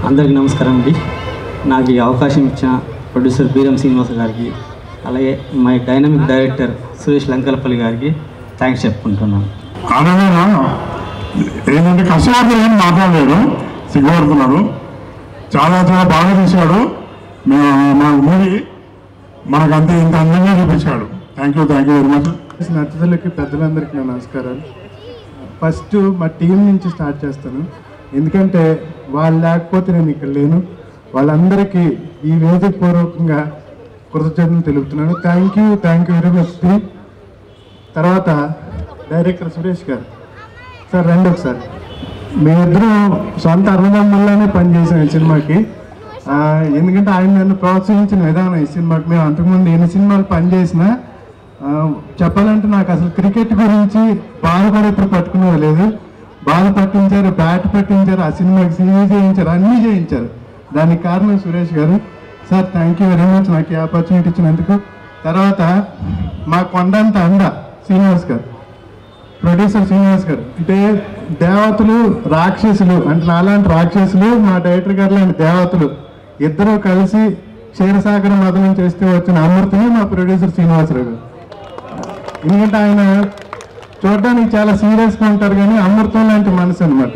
అందరికీ నమస్కారం అండి నాకు ఈ అవకాశం ఇచ్చిన ప్రొడ్యూసర్ బీరం శ్రీనివాస గారికి అలాగే my dynamic director Suresh Lankalapalli గారికి థ్యాంక్స్ చెప్పుకుంటున్నాను అనగా ఏంటంటే కష్టపడుతుంది ఏం మాట్లాడలేడు సిగ్గుపడుతున్నాడు చాలా చాలా బాగా తీశాడు మా మా మూవీ మనకు అంతే ఇంత అందంగా చూపించాడు thank you thank you very much చేసిన అతిథులకి పెద్దలందరికీ నా నమస్కారాలు ఫస్ట్ మా టీం నుంచి స్టార్ట్ చేస్తాను ఎందుకంటే వాళ్ళు లేకపోతే నేను ఇక్కడ లేను వాళ్ళందరికీ ఈ వేదిక పూర్వకంగా కృతజ్ఞతలు తెలుపుతున్నాను thank you thank you very much team తర్వాత డైరెక్టర్ సురేష్ గారు సార్ రండి ఒకసారి మేమిద్దరం సొంత అన్నదమ్ముల్లోనే పనిచేసాం ఈ సినిమాకి ఆ, ఎందుకంటే ఆయన నన్ను ప్రోత్సహించిన విధానం ఈ సినిమాకి మేము అంతకుముందు ఎన్ని సినిమాలు పనిచేసినా ఆ, చెప్పాలంటే నాకు అసలు క్రికెట్ గురించి బాల్ కూడా ఇప్పుడు పట్టుకునేది లేదు బాల్ పట్టించారు బ్యాట్ పట్టించారు ఆ సినిమాకి సీవీ చేయించారు అన్నీ చేయించారు దానికి కారణం సురేష్ గారు sir thank you very much నాకు ఈ ఆపర్చునిటీ ఇచ్చినందుకు తర్వాత మా కొండంత అండ శ్రీనివాస్ గారు ప్రొడ్యూసర్ శ్రీనివాస్ గారు అంటే దేవతలు రాక్షసులు అంటే నాలాంటి రాక్షసులు మా డైరెక్టర్ గారు లాంటి దేవతలు ఇద్దరు కలిసి క్షీరసాగర మదనం చేస్తే వచ్చిన అమృతమే మా ప్రొడ్యూసర్ శ్రీనివాసరావు గారు ఎందుకంటే ఆయన చూడడానికి చాలా సీరియస్గా ఉంటారు కానీ అమృతం లాంటి మనసు అనమాట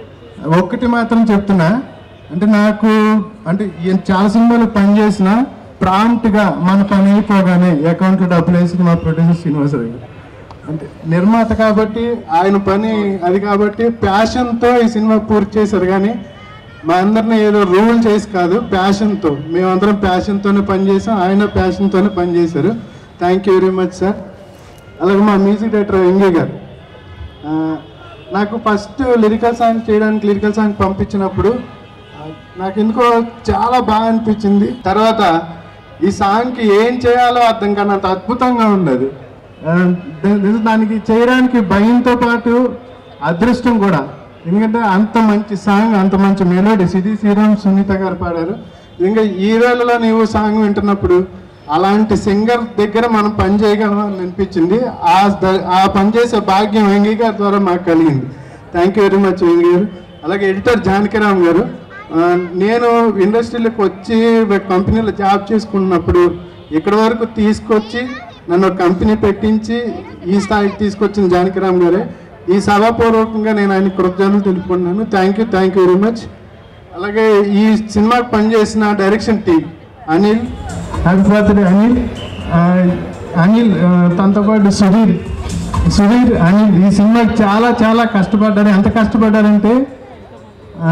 ఒక్కటి మాత్రం చెప్తున్నా అంటే నాకు అంటే ఈయన చాలా సినిమాలు పనిచేసిన ప్రాంప్ట్గా మన పని అయిపోగానే అకౌంట్లో డబ్బులు వేసి మా ప్రొడ్యూసర్ శ్రీనివాసరావు గారు అంటే నిర్మాత కాబట్టి ఆయన పని అది కాబట్టి ప్యాషన్తో ఈ సినిమా పూర్తి చేశారు కానీ మా అందరిని ఏదో రూల్ చేసి కాదు ప్యాషన్తో మేమందరం ప్యాషన్తోనే పనిచేసాం ఆయన ప్యాషన్తోనే పనిచేశారు thank you very much sir అలాగే మా మ్యూజిక్ డైరెక్టర్ వెంగీ గారు ఆ, నాకు ఫస్ట్ లిరికల్ సాంగ్ చేయడానికి లిరికల్ సాంగ్ పంపించినప్పుడు ఆ, నాకు ఎందుకో చాలా బాగా అనిపించింది తర్వాత ఈ సాంగ్కి ఏం చేయాలో అర్థం కానంత అద్భుతంగా ఉండదు ఆ, దా- దానికి చేయడానికి భయంతో పాటు అదృష్టం కూడా ఎందుకంటే అంత మంచి సాంగ్ అంత మంచి మెలోడీ సిది శ్రీరామ్ సునీత గారు పాడారు ఇంకా ఈ వేళలో నీవు సాంగ్ వింటున్నప్పుడు అలాంటి సింగర్ దగ్గర మనం పని చేయగలం అని అనిపించింది ఆ ద- ఆ పని చేసే భాగ్యం వెంగీ గారి ద్వారా మాకు కలిగింది thank you very much Vengi గారు అలాగే ఎడిటర్ జానకిరామ్ గారు ఆ, నేను ఇండస్ట్రీలోకి వచ్చి కంపెనీలో జాబ్ చేసుకున్నప్పుడు ఇక్కడి వరకు తీసుకొచ్చి నన్ను ఒక కంపెనీ పెట్టించి ఈ స్థాయికి తీసుకొచ్చిన జానకిరామ్ గారే ఈ సభాపూర్వకంగా నేను ఆయన కృతజ్ఞతలు తెలుపుకుంటున్నాను thank you thank you very much అలాగే ఈ సినిమాకి పనిచేసిన direction team Anil happy birthday Anil ఆ, అనిల్ ఆ, తనతో పాటు సుధీర్ సుధీర్ అనిల్ ఈ సినిమాకి చాలా చాలా కష్టపడ్డారు ఎంత కష్టపడ్డారంటే ఆ,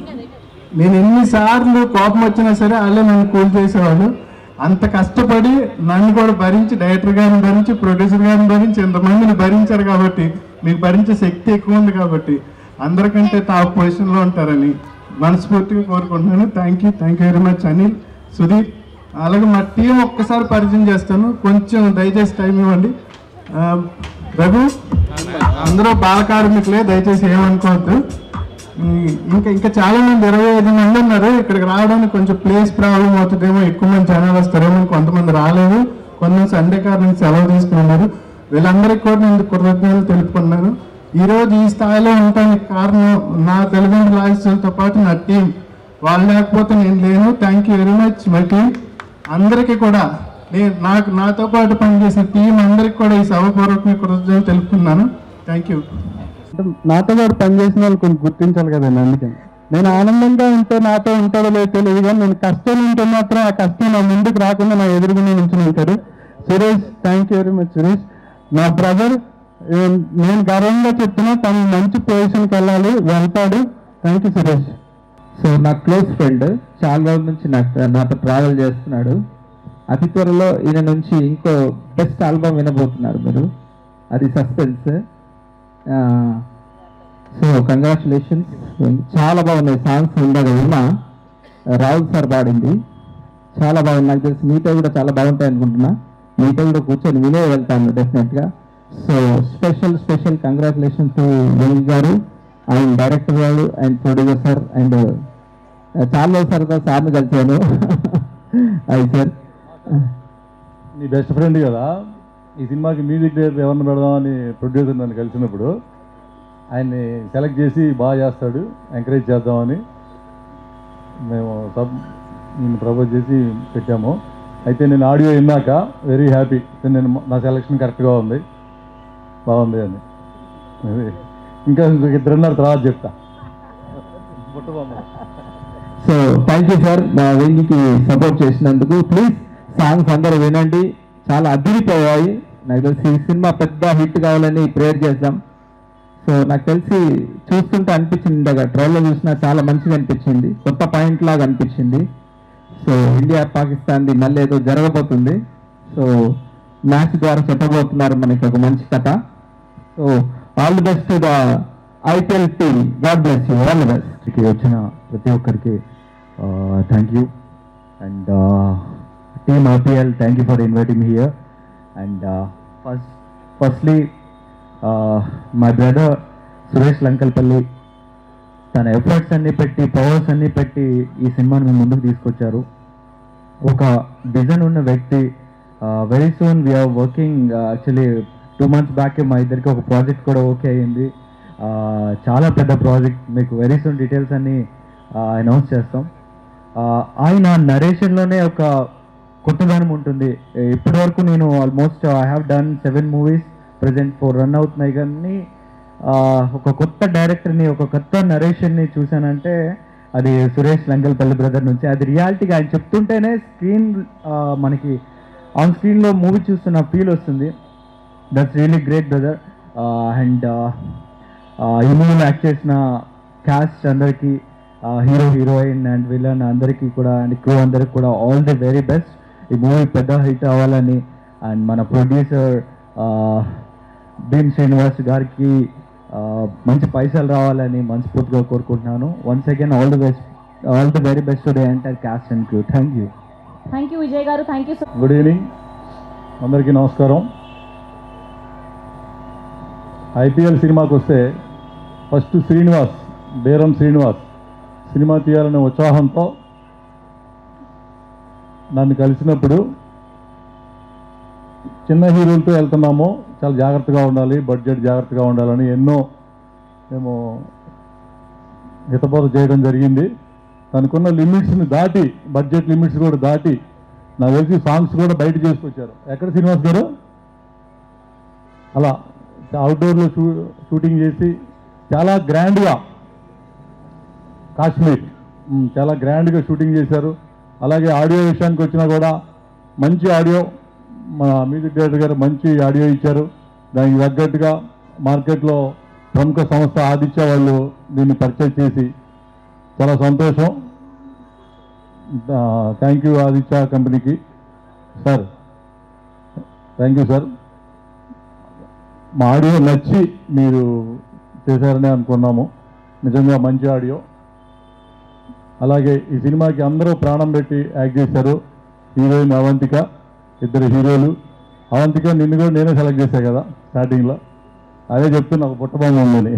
నేను ఎన్నిసార్లు కోపం వచ్చినా సరే వాళ్ళే నన్ను కూల్ చేసేవాళ్ళు అంత కష్టపడి నన్ను కూడా భరించి డైరెక్టర్ గారిని భరించి ప్రొడ్యూసర్ గారిని భరించి ఇంతమందిని భరించారు కాబట్టి మీకు భరించే శక్తి ఎక్కువ ఉంది కాబట్టి అందరికంటే టాప్ పొజిషన్లో ఉంటారని మనస్ఫూర్తిగా కోరుకుంటున్నాను thank you thank you very much Anil Sudheer అలాగే మా టీం ఒక్కసారి పరిచయం చేస్తాను కొంచెం దయచేసి టైం ఇవ్వండి ఆ, రఘు అందరూ బాల కార్మికులే దయచేసి ఏమనుకోవద్దు ఉమ్, ఇంకా ఇంకా చాలా మంది ఇరవై ఐదు మంది ఉన్నారు ఇక్కడికి రావడానికి కొంచెం ప్లేస్ ప్రాబ్లం అవుతుందేమో ఎక్కువ మంది జనాలు వస్తారేమో కొంతమంది రాలేదు కొంతమంది సండే కారణం సెలవు తీసుకున్నారు వీళ్ళందరికీ కూడా నేను కృతజ్ఞతలు తెలుపుకున్నాను ఈ రోజు ఈ స్థాయిలో ఉండడానికి కారణం నా తల్లిదండ్రుల ఆశీస్సులతో పాటు నా టీం వాళ్ళు లేకపోతే నేను లేను thank you very much my team అందరికీ కూడా నేను నాకు నాతో పాటు పనిచేసిన టీం అందరికీ కూడా ఈ సభపూర్వకంగా కృతజ్ఞతలు తెలుపుకున్నాను థ్యాంక్ యూ అంటే నాతో పాటు పనిచేసిన వాళ్ళు కొంచెం గుర్తించాలి కదండి అందుకని నేను ఆనందంగా ఉంటే నాతో ఉంటాడో లేదో తెలియదు కానీ నేను కష్టం ఉంటే మాత్రం ఆ కష్టం నా ముందుకు రాకుండా నా ఎదురుగునే నుంచి ఉంటాడు Suresh thank you very much Suresh నా బ్రదర్ నేను గర్వంగా చెప్తున్నా తను మంచి పొజిషన్కి వెళ్ళాలి వెళ్తాడు థ్యాంక్ యూ సురేష్ సో నా క్లోజ్ ఫ్రెండ్ చాలా రోజుల నుంచి నాకు నాతో ట్రావెల్ చేస్తున్నాడు అతి త్వరలో ఈయన నుంచి ఇంకో బెస్ట్ ఆల్బమ్ వినబోతున్నారు మీరు అది సస్పెన్స్ సో కంగ్రాచులేషన్స్ చాలా బాగున్నాయి సాంగ్స్ ఉండగా విన్నా రాహుల్ సార్ పాడింది చాలా బాగుంది నాకు తెలిసి మీతో కూడా చాలా బాగుంటాయి అనుకుంటున్నా మీతో కూడా కూర్చొని వినే వెళ్తాను డెఫినెట్గా so special special congratulation to Venky గారు అండ్ డైరెక్టర్ గారు అండ్ ప్రొడ్యూసర్ సార్ అండ్ చాలా సరదా సార్ని కలిసాను అది సార్ నీ బెస్ట్ ఫ్రెండ్ కదా ఈ సినిమాకి మ్యూజిక్ డైరెక్టర్ ఎవరిని పెడదామని ప్రొడ్యూసర్ నన్ను కలిసినప్పుడు ఆయన్ని సెలెక్ట్ చేసి బాగా చేస్తాడు ఎంకరేజ్ చేద్దామని మేము సబ్ నేను ప్రపోజ్ చేసి పెట్టాము అయితే నేను ఆడియో విన్నాక వెరీ హ్యాపీ నేను నా సెలక్షన్ కరెక్ట్గా ఉంది బాగుంది అని అది ఇంకా ఇద్దరున్నారు తర్వాత చెప్తా Buttabomma so thank you sir మా వెంగికి సపోర్ట్ చేసినందుకు ప్లీజ్ సాంగ్స్ అందరూ వినండి చాలా అదిరిపోయాయి నాకు తెలిసి ఈ సినిమా పెద్ద హిట్ కావాలని ప్రేయర్ చేద్దాం సో నాకు తెలిసి చూస్తుంటే అనిపించింది ఇందాక ట్రైలర్ చూసినా చాలా మంచిగా అనిపించింది కొత్త పాయింట్ లాగా అనిపించింది సో ఇండియా పాకిస్తాన్ది మళ్ళీ ఏదో జరగబోతుంది సో మ్యాచ్ ద్వారా చెప్పబోతున్నారు మనకి ఒక మంచి కథ so all the best the IPL team God bless you all the best ఇక్కడికి వచ్చిన ప్రతి ఒక్కరికి thank you and team RPL thank you for inviting here and first firstly my brother Suresh Lankalapalli తన ఎఫర్ట్స్ అన్ని పెట్టి పవర్స్ అన్ని పెట్టి ఈ సినిమాని మేము ముందుకు తీసుకొచ్చారు ఒక విజన్ ఉన్న వ్యక్తి very soon we're working actually two months back మా ఇద్దరికి ఒక ప్రాజెక్ట్ కూడా ఓకే అయ్యింది Uh, చాలా పెద్ద ప్రాజెక్ట్ మీకు వెరీ సూన్ డీటెయిల్స్ అన్ని అనౌన్స్ చేస్తాం Uh, ఆయన నరేషన్లోనే ఒక కొత్తదనం ఉంటుంది ఇప్పటి వరకు నేను almost I have done seven movies present four run అవుతున్నాయి కానీ ఆ, ఒక కొత్త డైరెక్టర్ని ఒక కొత్త నరేషన్ని చూశానంటే అది సురేష్ లంగల్పల్లి బ్రదర్ నుంచి అది రియాలిటీగా ఆయన చెప్తుంటేనే స్క్రీన్ మనకి ఆన్ స్క్రీన్లో మూవీ చూస్తున్న ఫీల్ వస్తుంది that's really great brother and ఈ మూవీలో యాక్ట్ చేసిన క్యాస్ట్ అందరికీ హీరో హీరోయిన్ అండ్ విలన్ అందరికీ కూడా అండ్ క్రూ అందరికి కూడా ఆల్ ది వెరీ బెస్ట్ ఈ మూవీ పెద్ద హిట్ అవ్వాలని అండ్ మన ప్రొడ్యూసర్ భీమ్ శ్రీనివాస్ గారికి ఆ, మంచి పైసలు రావాలని మనస్ఫూర్తిగా కోరుకుంటున్నాను once again all the best all the very best to the entire cast and crew thank you thank you Vijay గారు thank you so good evening అందరికీ నమస్కారం ఐపీఎల్ సినిమాకి వస్తే ఫస్ట్ శ్రీనివాస్ బేరం శ్రీనివాస్ సినిమా తీయాలనే ఉత్సాహంతో నన్ను కలిసినప్పుడు చిన్న హీరోలతో వెళ్తున్నాము చాలా జాగ్రత్తగా ఉండాలి బడ్జెట్ జాగ్రత్తగా ఉండాలని ఎన్నో మేము హితబోధ చేయడం జరిగింది తనకున్న లిమిట్స్ని దాటి బడ్జెట్ లిమిట్స్ కూడా దాటి నాకు తెలిసి సాంగ్స్ కూడా బయట చేసుకొచ్చారు ఎక్కడ శ్రీనివాస్ గారు అలా అవుట్డోర్లో షూ షూటింగ్ చేసి చాలా గ్రాండ్గా కాశ్మీర్ ఉమ్, చాలా గ్రాండ్గా షూటింగ్ చేశారు అలాగే ఆడియో విషయానికి వచ్చినా కూడా మంచి ఆడియో మన మ్యూజిక్ డైరెక్టర్ గారు మంచి ఆడియో ఇచ్చారు దానికి తగ్గట్టుగా మార్కెట్లో ప్రముఖ సంస్థ ఆదిత్య వాళ్ళు దీన్ని పర్చేజ్ చేసి చాలా సంతోషం థ్యాంక్ యూ ఆదిత్య కంపెనీకి సార్ థ్యాంక్ యూ సార్ మా ఆడియో నచ్చి మీరు చేశారని అనుకున్నాము నిజంగా మంచి ఆడియో అలాగే ఈ సినిమాకి అందరూ ప్రాణం పెట్టి యాక్ట్ చేశారు హీరోయిన్ అవంతిక ఇద్దరు హీరోలు అవంతిక నిన్ను కూడా నేనే సెలెక్ట్ చేశాను కదా స్టార్టింగ్లో అదే చెప్తున్నా ఒక పుట్టబొమ్మ ఉందని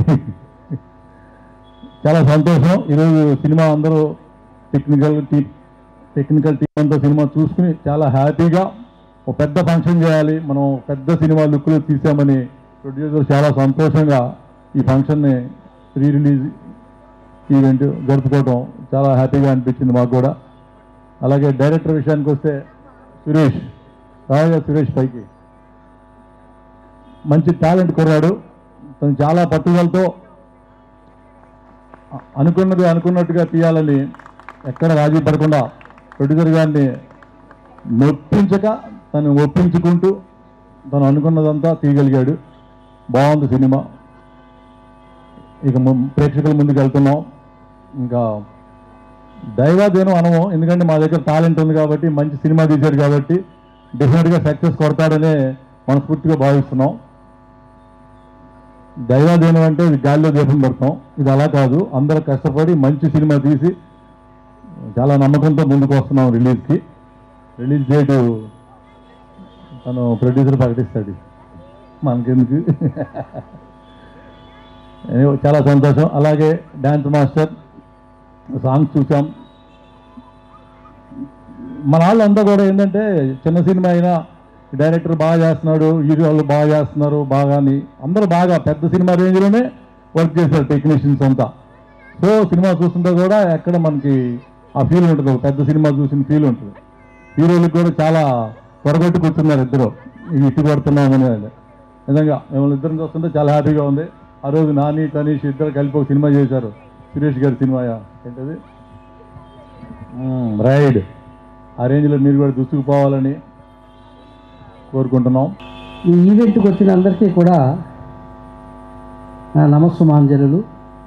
చాలా సంతోషం ఈరోజు సినిమా అందరూ టెక్నికల్ టీ టెక్నికల్ టీం అంతా సినిమా చూసుకుని చాలా హ్యాపీగా ఒక పెద్ద ఫంక్షన్ చేయాలి మనం పెద్ద సినిమా లుక్లో తీసామని ప్రొడ్యూసర్ చాలా సంతోషంగా ఈ ఫంక్షన్ని ప్రీ రిలీజ్ ఈవెంట్ జరుపుకోవడం చాలా హ్యాపీగా అనిపించింది మాకు కూడా అలాగే డైరెక్టర్ విషయానికి వస్తే సురేష్ రాజా సురేష్ పైకి మంచి టాలెంట్ కుర్రాడు తను చాలా పట్టుదలతో అ- అనుకున్నది అనుకున్నట్టుగా తీయాలని ఎక్కడ రాజీ పడకుండా ప్రొడ్యూసర్ గారిని నొప్పించక తను ఒప్పించుకుంటూ తను అనుకున్నదంతా తీయగలిగాడు బాగుంది సినిమా ఇక ము- ప్రేక్షకుల ముందుకు వెళ్తున్నాం ఇంకా దైవాదేనం అనము ఎందుకంటే మా దగ్గర టాలెంట్ ఉంది కాబట్టి మంచి సినిమా తీశాడు కాబట్టి డెఫినెట్గా సక్సెస్ కొడతాడనే మనస్ఫూర్తిగా భావిస్తున్నాం దైవాదేనం అంటే ఇది గాల్లో దీపం పెడతాం ఇది అలా కాదు అందరూ కష్టపడి మంచి సినిమా తీసి చాలా నమ్మకంతో ముందుకు వస్తున్నాం రిలీజ్కి రిలీజ్ డేటు తను ప్రొడ్యూసర్ ప్రకటిస్తాడు మనకెందుకు Anyway, చాలా సంతోషం అలాగే డ్యాన్స్ మాస్టర్ సాంగ్స్ చూసాం మన వాళ్ళంతా కూడా ఏంటంటే చిన్న సినిమా అయినా డైరెక్టర్ బాగా చేస్తున్నాడు హీరో వాళ్ళు బాగా చేస్తున్నారు బాగా అని అందరూ బాగా పెద్ద సినిమా రేంజ్లోనే వర్క్ చేశారు టెక్నీషియన్స్ అంతా సో సినిమా చూస్తుంటే కూడా ఎక్కడ మనకి ఆ ఫీల్ ఉంటుంది ఒక పెద్ద సినిమా చూసిన ఫీల్ ఉంటుంది హీరోలకు కూడా చాలా త్వరగొట్టి కూర్చున్నారు ఇద్దరు ఇది ఇటు కొడుతున్నామని నిజంగా మిమ్మల్ని ఇద్దరం చూస్తుంటే చాలా హ్యాపీగా ఉంది ఆ రోజు నాని తనీష్ ఇద్దరు కలిపి ఒక సినిమా చేశారు సురేష్ గారి సినిమా ఏంటది రైడ్ ఆ రేంజ్లో మీరు కూడా దూసుకుపోవాలని కోరుకుంటున్నాం ఈ ఈవెంట్కి వచ్చిన అందరికీ కూడా నా నమస్సుమాంజలులు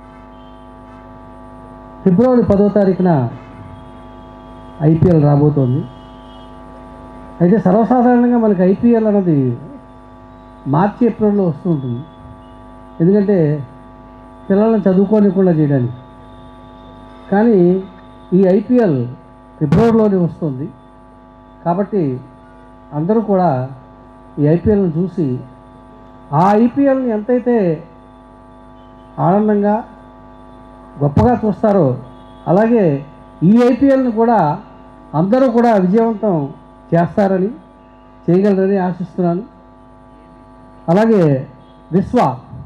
ఫిబ్రవరి పదో తారీఖున ఐపీఎల్ రాబోతోంది అయితే సర్వసాధారణంగా మనకి ఐపీఎల్ అన్నది మార్చి ఏప్రిల్లో వస్తూ ఉంటుంది ఎందుకంటే పిల్లలను చదువుకోనికుండా చేయడానికి కానీ ఈ ఐపీఎల్ ఫిబ్రవరిలోనే వస్తుంది కాబట్టి అందరూ కూడా ఈ ఐపీఎల్ని చూసి ఆ ఐపీఎల్ని ఎంతైతే ఆనందంగా గొప్పగా చూస్తారో అలాగే ఈ ఐపీఎల్ని కూడా అందరూ కూడా విజయవంతం చేస్తారని చేయగలరని ఆశిస్తున్నాను అలాగే విశ్వ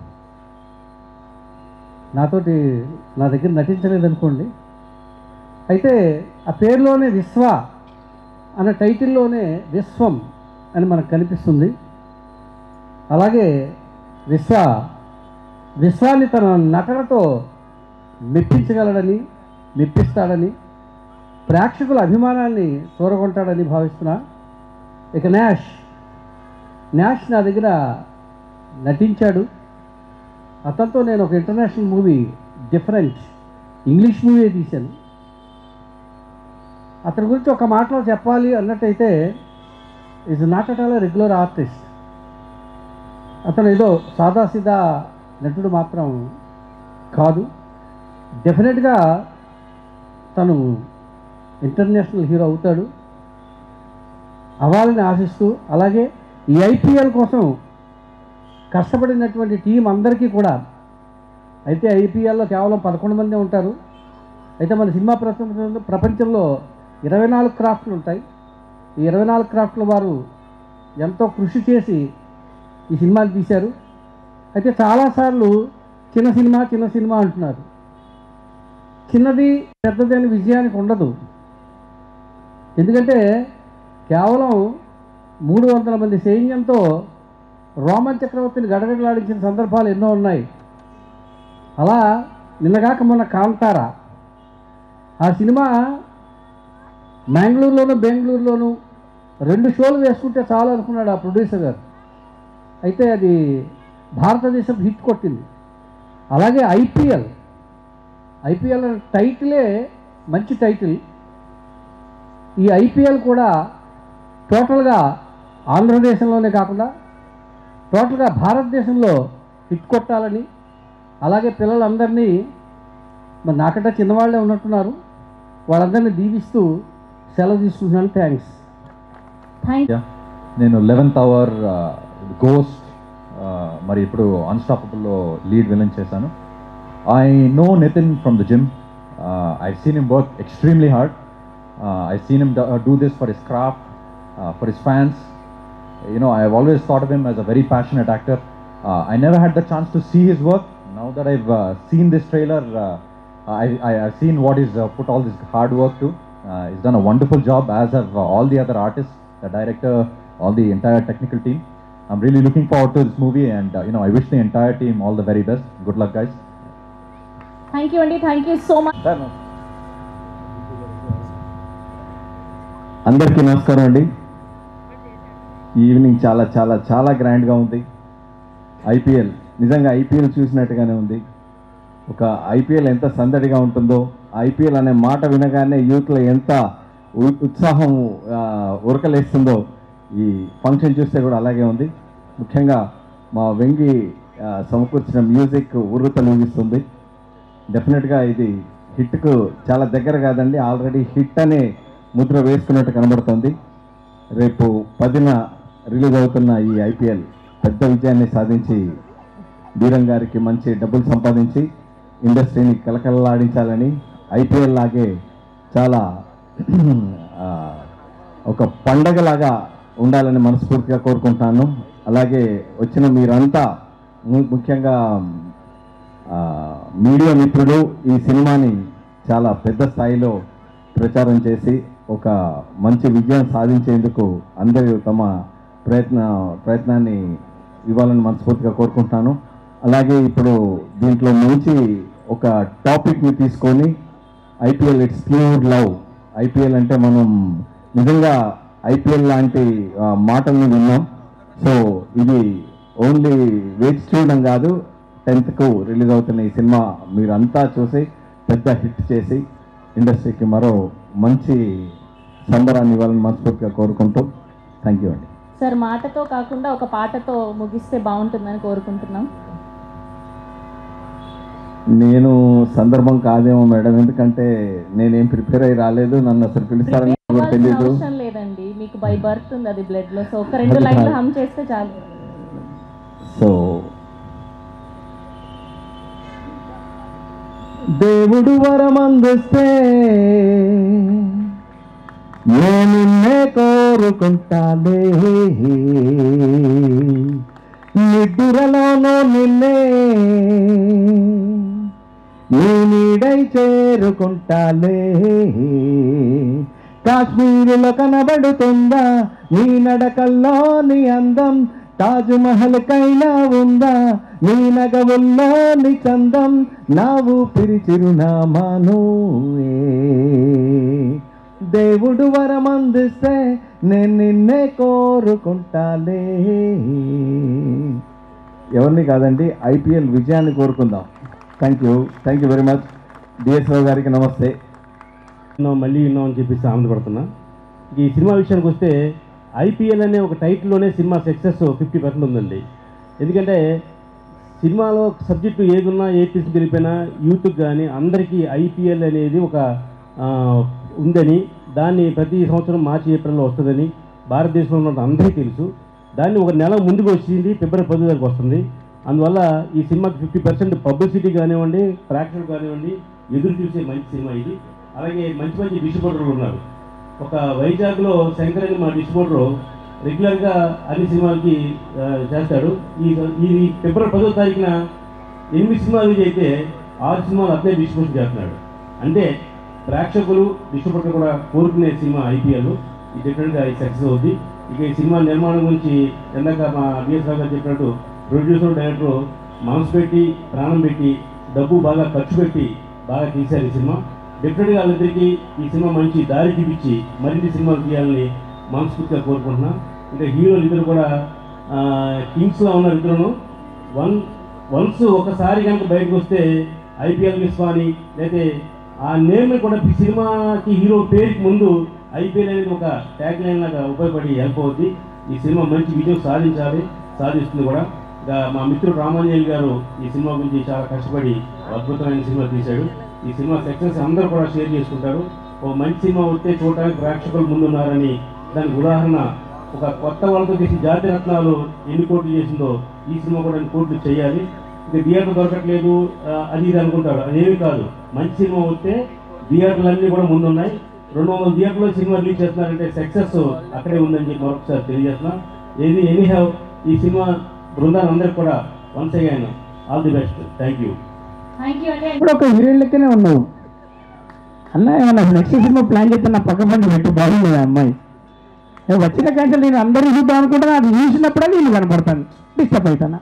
నాతోటి నా దగ్గర నటించలేదనుకోండి అయితే ఆ పేరులోనే విశ్వ అన్న టైటిల్లోనే విశ్వం అని మనకు కనిపిస్తుంది అలాగే విశ్వ విశ్వాన్ని తన నటనతో మెప్పించగలడని మెప్పిస్తాడని ప్రేక్షకుల అభిమానాన్ని చూరగొంటాడని భావిస్తున్నా ఇక న్యాష్ న్యాష్ నా దగ్గర నటించాడు అతనితో నేను ఒక international movie different English movie తీశాను అతని గురించి ఒక మాటలో చెప్పాలి అన్నట్టయితే is not at all regular artist అతను ఏదో సాదాసీదా నటుడు మాత్రం కాదు డెఫినెట్గా తను ఇంటర్నేషనల్ హీరో అవుతాడు అవ్వాలని ఆశిస్తూ అలాగే ఈ ఐపీఎల్ కోసం కష్టపడినటువంటి టీం అందరికీ కూడా అయితే ఐపీఎల్లో కేవలం పదకొండు మంది ఉంటారు అయితే మన సినిమా ప్రపంచంలో ప్రపంచంలో ఇరవై నాలుగు క్రాఫ్ట్లు ఉంటాయి ఈ ఇరవై నాలుగు క్రాఫ్ట్ల వారు ఎంతో కృషి చేసి ఈ సినిమాని తీశారు అయితే చాలాసార్లు చిన్న సినిమా చిన్న సినిమా అంటున్నారు చిన్నది పెద్దది అని విజయానికి ఉండదు ఎందుకంటే కేవలం మూడు వందల మంది సైన్యంతో రోమన్ చక్రవర్తిని గడగడలాడించిన సందర్భాలు ఎన్నో ఉన్నాయి అలా నిన్నగాక మొన్న కాంతారా ఆ సినిమా మ్యాంగ్లూరులోను బెంగళూరులోను రెండు షోలు వేసుకుంటే చాలు అనుకున్నాడు ఆ ప్రొడ్యూసర్ గారు అయితే అది భారతదేశం హిట్ కొట్టింది అలాగే ఐపీఎల్ ఐపీఎల్ అనే టైటిలే మంచి టైటిల్ ఈ ఐపీఎల్ కూడా టోటల్గా ఆంధ్రదేశంలోనే కాకుండా టోటల్గా భారతదేశంలో హిట్ కొట్టాలని అలాగే పిల్లలందరినీ మరి నాకంటే చిన్నవాళ్ళే ఉన్నట్టున్నారు వాళ్ళందరినీ దీవిస్తూ సెలవు తీసుకుంటున్నాను థ్యాంక్స్ థ్యాంక్ నేను లెవెన్త్ అవర్ గోస్ట్ మరి ఇప్పుడు అన్స్టాపబుల్లో లీడ్ విలన్ చేశాను I know Nitin from the gym I seen him work extremely hard I seen him do this for his craft for his fans you know, I've always thought of him as a very passionate actor. Uh, I never had the chance to see his work. Now that I've uh, seen this trailer, uh, I, I, I've seen what he's uh, put all this hard work to. Uh, he's done a wonderful job, as have uh, all the other artists, the director, all the entire technical team. I'm really looking forward to this movie, and uh, you know, I wish the entire team all the very best. Good luck, guys. Thank you అండి thank you so much అందరికీ నమస్కారం అండి ఈ evening చాలా చాలా చాలా గ్రాండ్గా ఉంది ఐపీఎల్ నిజంగా ఐపీఎల్ చూసినట్టుగానే ఉంది ఒక ఐపీఎల్ ఎంత సందడిగా ఉంటుందో ఐపీఎల్ అనే మాట వినగానే యూత్లో ఎంత ఉ- ఉత్సాహం ఆ, ఉరకలేస్తుందో ఈ ఫంక్షన్ చూస్తే కూడా అలాగే ఉంది ముఖ్యంగా మా వెంగి ఆ, సమకూర్చిన మ్యూజిక్ ఉర్రుతలూగిస్తుంది డెఫినెట్గా ఇది హిట్కు చాలా దగ్గర కాదండి ఆల్రెడీ హిట్ అనే ముద్ర వేసుకున్నట్టు కనబడుతుంది రేపు పదిన రిలీజ్ అవుతున్న ఈ ఐపీఎల్ పెద్ద విజయాన్ని సాధించి బీరం గారికి మంచి డబ్బులు సంపాదించి ఇండస్ట్రీని కలకలలాడించాలని ఐపీఎల్ లాగే చాలా ఆ, ఒక పండగలాగా ఉండాలని మనస్ఫూర్తిగా కోరుకుంటున్నాను అలాగే వచ్చిన మీరంతా ము- ముఖ్యంగా ఆ, మీడియా మిత్రులు ఈ సినిమాని చాలా పెద్ద స్థాయిలో ప్రచారం చేసి ఒక మంచి విజయం సాధించేందుకు అందరూ తమ ప్రయత్న ప్రయత్నాన్ని ఇవ్వాలని మనస్ఫూర్తిగా కోరుకుంటున్నాను అలాగే ఇప్పుడు దీంట్లో మంచి ఒక టాపిక్ని తీసుకొని IPL it's pure love IPL అంటే మనం నిజంగా ఐపీఎల్ లాంటి ఆ, మాటల్ని విన్నాం సో ఇది ఓన్లీ వేచి చూడడం కాదు టెన్త్కు రిలీజ్ అవుతున్న ఈ సినిమా మీరంతా చూసి పెద్ద హిట్ చేసి ఇండస్ట్రీకి మరో మంచి సంబరాన్ని ఇవ్వాలని మనస్ఫూర్తిగా కోరుకుంటూ థ్యాంక్ యూ అండి సార్ మాటతో కాకుండా ఒక పాటతో ముగిస్తే బాగుంటుందని కోరుకుంటున్నాం నేను సందర్భం కాదేమో మేడం ఎందుకంటే నేనేం ప్రిపేర్ అయ్యి రాలేదు నన్ను అసలు పిలుస్తారని కూడా ఇవ్వాల్సిన తెలియదు అవసరం లేదండి మీకు బై బర్త్ ఉంది అది బ్లడ్ లో సో ఒక రెండు లైన్లు హమ్ చేస్తే చాలు సో దేవుడు వరమందిస్తే నేను నిన్నే కోరుకుంటాలే నిద్రలోనూ నిన్నే నీ నీడై చేరుకుంటాలే కాశ్మీరులో కనబడుతుందా నీ నడకల్లో నీ అందం తాజ్ మహల్ కైనా ఉందా నీ నగవుల్లో నీ చందం నా ఊపిరి చిరునామాను దేవుడు వరమందిస్తే నేను నిన్నే కోరుకుంటాలే ఎవరిని కాదండి ఐపీఎల్ విజయాన్ని కోరుకుందాం thank you thank you very much DSO గారికి నమస్తే విన్నాం మళ్ళీ విన్నాం అని చెప్పేసి ఆనందపడుతున్నా ఈ సినిమా విషయానికి వస్తే ఐపీఎల్ అనే ఒక టైటిల్లోనే సినిమా సక్సెస్ ఫిఫ్టీ పర్సెంట్ ఉందండి ఎందుకంటే సినిమాలో సబ్జెక్టు ఏది ఉన్నా ఏ తీసుకు గెలిపోయినా యూత్కి కానీ అందరికీ ఐపీఎల్ అనేది ఒక ఆ, ఉందని దాన్ని ప్రతి సంవత్సరం మార్చి ఏప్రిల్లో వస్తుందని భారతదేశంలో ఉన్న అందరికీ తెలుసు దాన్ని ఒక నెల ముందుకు వచ్చింది ఫిబ్రవరి పది వరకు వస్తుంది అందువల్ల ఈ సినిమాకి ఫిఫ్టీ పర్సెంట్ పబ్లిసిటీ కానివ్వండి ప్రేక్షకులు కానివ్వండి ఎదురు చూసే మంచి సినిమా ఇది అలాగే మంచి మంచి డిస్ట్రిబ్యూటర్లు ఉన్నారు ఒక వైజాగ్లో శంకర్ అని మా డిస్ట్రిబ్యూటర్ రెగ్యులర్గా అన్ని సినిమాలకి ఆ, చేస్తాడు ఈ ఈ ఫిబ్రవరి పదో తారీఖున ఎనిమిది సినిమాలు రిలీజ్ అయితే ఆరు సినిమాలు అట్లే డిస్ట్రిబ్యూషన్ చేస్తున్నాడు అంటే ప్రేక్షకులు డిస్ట్రిబ్యూటర్ కూడా కోరుకునే సినిమా ఐపీఎల్ ఇది డెఫినెట్గా ఈ సక్సెస్ అవుద్ది ఇక ఈ సినిమా నిర్మాణం గురించి ఎందాక మా బిఎస్ రావు గారు చెప్పినట్టు ప్రొడ్యూసర్ డైరెక్టర్ మనసు పెట్టి ప్రాణం పెట్టి డబ్బు బాగా ఖర్చు పెట్టి బాగా తీశారు ఈ సినిమా డెఫినెట్గా వాళ్ళిద్దరికీ ఈ సినిమా మంచి దారి చూపించి మరిన్ని సినిమాలు తీయాలని మనస్ఫూర్తిగా కోరుకుంటున్నాం ఇంకా హీరోలు ఇద్దరు కూడా కింగ్స్లో ఉన్నారు ఇద్దరును వన్ వన్స్ ఒకసారి కనుక బయటకు వస్తే ఐపీఎల్ విశ్వాని లేకపోతే ఆ నేమ్ కూడా ఈ సినిమాకి హీరో పేరుకి ముందు ఐపీఎల్ అనేది ఒక ట్యాగ్ లైన్ లాగా ఉపయోగపడి హెల్ప్ అవుద్ది ఈ సినిమా మంచి విజయం సాధించాలి సాధిస్తుంది కూడా ఇంకా మా మిత్రుడు రామాంజలి గారు ఈ సినిమా గురించి చాలా కష్టపడి అద్భుతమైన సినిమా తీశాడు ఈ సినిమా సక్సెస్ అందరూ కూడా షేర్ చేసుకుంటారు ఓ మంచి సినిమా వస్తే చూడడానికి ప్రేక్షకులు ముందున్నారని దానికి ఉదాహరణ ఒక కొత్త వాళ్ళతో చేసిన జాతి రత్నాలు ఎన్ని కోట్లు చేసిందో ఈ సినిమా కూడా ఎన్ని కోట్లు చేయాలి ఇక థియేటర్ దొరకట్లేదు ఆ, అది ఇది అనుకుంటారు అదేమి కాదు మంచి సినిమా వస్తే థియేటర్లు అన్నీ కూడా ముందున్నాయి రెండు వందల థియేటర్లో సినిమా రిలీజ్ చేస్తున్నారంటే సక్సెస్ అక్కడే ఉందని చెప్పి మరొకసారి తెలియజేస్తున్నా ఏది ఎనీ హ్యావ్ ఈ సినిమా బృందాన్ని అందరికి కూడా once again all the best thank you thank you అండి ఇప్పుడు ఒక హీరోయిన్ లెక్కనే ఉన్నావు అన్న ఏమన్నా నెక్స్ట్ సినిమా ప్లాన్ చేస్తే నా పక్క పండి పెట్టి బాగుంది ఆ అమ్మాయి నేను వచ్చిన కంటే నేను అందరూ చూద్దాం అనుకుంటున్నా అది చూసినప్పుడే నేను కనపడతాను డిస్టర్బ్ అవుతాను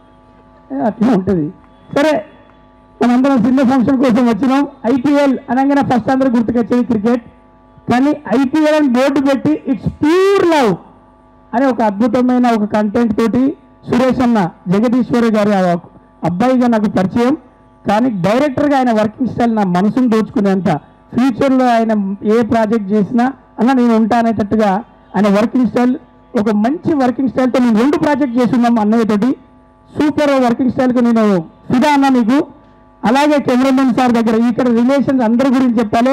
ఏ, అట్లా ఉంటుంది సరే మనందరం సినిమా ఫంక్షన్ కోసం వచ్చినాం ఐపీఎల్ అనగానే ఫస్ట్ అందరూ గుర్తుకొచ్చేది క్రికెట్ కానీ ఐపీఎల్ అని బోర్డు పెట్టి ఇట్స్ ప్యూర్ లవ్ అనే ఒక అద్భుతమైన ఒక కంటెంట్ తోటి సురేష్ అన్న జగదీశ్వరి గారి ఆ అబ్బాయిగా నాకు పరిచయం కానీ డైరెక్టర్గా ఆయన వర్కింగ్ స్టైల్ నా మనసును దోచుకునేంత ఫ్యూచర్లో ఆయన ఏ ప్రాజెక్ట్ చేసినా అన్న నేను ఉంటా అనేటట్టుగా ఆయన వర్కింగ్ స్టైల్ ఒక మంచి వర్కింగ్ స్టైల్తో నేను రెండు ప్రాజెక్ట్ చేస్తున్నాం అన్నయ్యతోటి సూపర్ వర్కింగ్ స్టైల్కి నేను ఫిదా అన్న నీకు అలాగే కెమెరామెన్ సార్ దగ్గర ఇక్కడ రిలేషన్స్ అందరి గురించి చెప్పాలి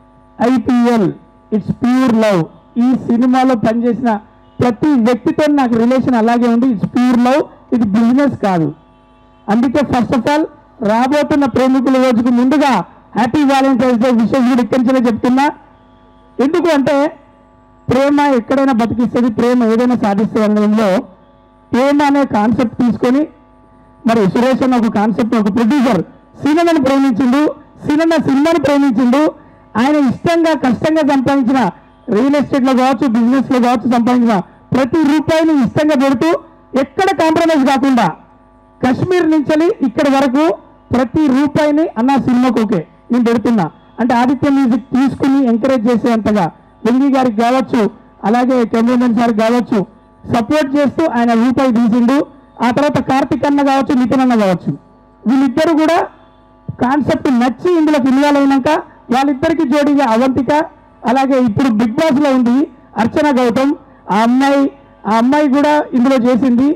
ఐపీఎల్ ఇట్స్ ప్యూర్ లవ్ ఈ సినిమాలో పనిచేసిన ప్రతి వ్యక్తితో నాకు రిలేషన్ అలాగే ఉంది ఇట్స్ ప్యూర్ లవ్ ఇది బిజినెస్ కాదు అందుకే ఫస్ట్ ఆఫ్ ఆల్ రాబోతున్న ప్రేమికుల రోజుకు ముందుగా హ్యాపీ వ్యాలంటైన్స్ డే విషయం కూడా ఇక్కడి నుంచే చెప్తున్నా ఎందుకు అంటే ప్రేమ ఎక్కడైనా బతికిస్తుంది ప్రేమ ఏదైనా సాధిస్తుంది అనడంలో ప్రేమ అనే కాన్సెప్ట్ తీసుకొని మరి సురేష్ అన్న ఒక కాన్సెప్ట్ ఒక ప్రొడ్యూసర్ సినిమాని ప్రేమించిండు సినిమా సినిమాని ప్రేమించిండు ఆయన ఇష్టంగా కష్టంగా సంపాదించిన రియల్ ఎస్టేట్లో కావచ్చు బిజినెస్లో కావచ్చు సంపాదించిన ప్రతి రూపాయిని ఇష్టంగా పెడుతూ ఎక్కడ కాంప్రమైజ్ కాకుండా కశ్మీర్ నుంచి ఇక్కడ వరకు ప్రతి రూపాయిని అన్న సినిమాకు ఓకే నేను పెడుతున్నా అంటే ఆదిత్య మ్యూజిక్ తీసుకుని ఎంకరేజ్ చేసేంతగా వెంగి గారికి కావచ్చు అలాగే కెమెరామెన్ సార్ కావచ్చు సపోర్ట్ చేస్తూ ఆయన రూపాయి తీసిండు ఆ తర్వాత కార్తిక్ అన్న కావచ్చు నితిన్ అన్న కావచ్చు వీళ్ళిద్దరు కూడా కాన్సెప్ట్ నచ్చి ఇందులోకి ఇన్వాల్వ్ అయినాక వాళ్ళిద్దరికి జోడీగా అవంతిక అలాగే ఇప్పుడు బిగ్ బాస్ లో ఉంది అర్చన గౌతమ్ ఆ అమ్మాయి ఆ అమ్మాయి కూడా ఇందులో చేసింది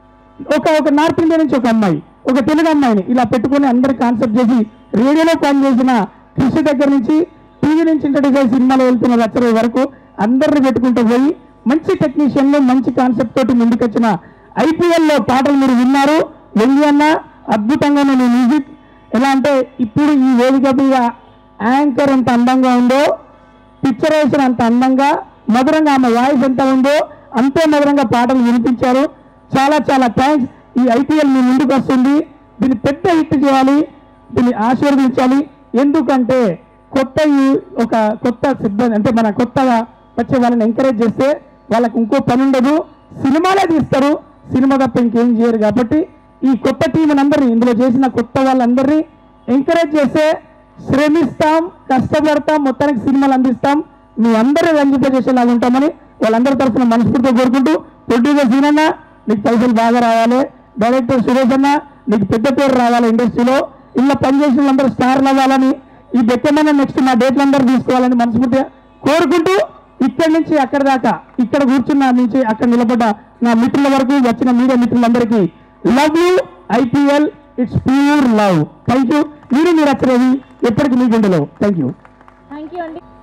ఒక ఒక నార్త్ ఇండియా నుంచి ఒక అమ్మాయి ఒక తెలుగు అమ్మాయిని ఇలా పెట్టుకొని అందరు కాన్సెప్ట్ చేసి రేడియోలో పనిచేసిన కృషి దగ్గర నుంచి టీవీ నుంచి ఇంట్రడ్యూస్ అయ్యి సినిమాలో వెళ్తున్న రచన వరకు అందరిని పెట్టుకుంటూ పోయి మంచి టెక్నీషియన్లు మంచి కాన్సెప్ట్ తోటి ముందుకొచ్చిన ఐపీఎల్లో పాటలు మీరు విన్నారు వెంగి అన్న అద్భుతంగా నేను మ్యూజిక్ ఎలా అంటే ఇప్పుడు ఈ వేదిక మీద యాంకర్ ఎంత అందంగా ఉందో పిక్చరైజేషన్ అంత అందంగా మధురంగా ఆమె వాయిస్ ఎంత ఉందో అంతే మధురంగా పాటలు వినిపించారు చాలా చాలా థ్యాంక్స్ ఈ ఐపీఎల్ మీ ముందుకు వస్తుంది దీన్ని పెద్ద హిట్ చేయాలి దీన్ని ఆశీర్వదించాలి ఎందుకంటే కొత్త యు- ఒక కొత్త సిబ్బంది అంటే మన కొత్తగా వచ్చే వాళ్ళని ఎంకరేజ్ చేస్తే వాళ్ళకి ఇంకో పని ఉండదు సినిమాలే తీస్తారు సినిమా తప్ప ఇంకేం చేయరు కాబట్టి ఈ కొత్త టీం అందరినీ ఇందులో చేసిన కొత్త వాళ్ళందరినీ ఎంకరేజ్ చేస్తే శ్రమిస్తాం కష్టపడతాం మొత్తానికి సినిమాలు అందిస్తాం మీ అందరూ రంజింపజేసేలాగా ఉంటామని వాళ్ళందరి తరఫున మనస్ఫూర్తిగా కోరుకుంటూ ప్రొడ్యూసర్ సీనన్న నీకు పైసలు బాగా రావాలి డైరెక్టర్ సురేష్ అన్న నీకు పెద్ద పేరు రావాలి ఇండస్ట్రీలో ఇలా పనిచేసిన వాళ్ళందరూ స్టార్లు అవ్వాలని ఈ బెక్కమైన నెక్స్ట్ నా డేట్లు అందరూ తీసుకోవాలని మనస్ఫూర్తిగా కోరుకుంటూ ఇక్కడి నుంచి అక్కడి దాకా ఇక్కడ కూర్చున్న నుంచి అక్కడ నిలబడ్డ నా మిత్రుల వరకు వచ్చిన మీడియా మిత్రులందరికీ love you IPL it's pure love thank you మీరు మీరు వచ్చినది ఎప్పటికీ మీ గుండెలో థ్యాంక్ యూ థ్యాంక్ యూ అండి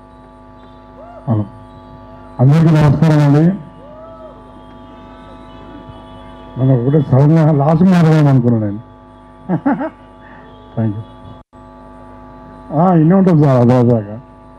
హలో అందరికీ నమస్కారం అండి మనం ఒకటే సడన్గా లాస్ట్ మాట్లాడదాం అనుకున్నాను నేను థ్యాంక్ యూ ఇన్ని ఉంటుంది సార్ అదే దాకా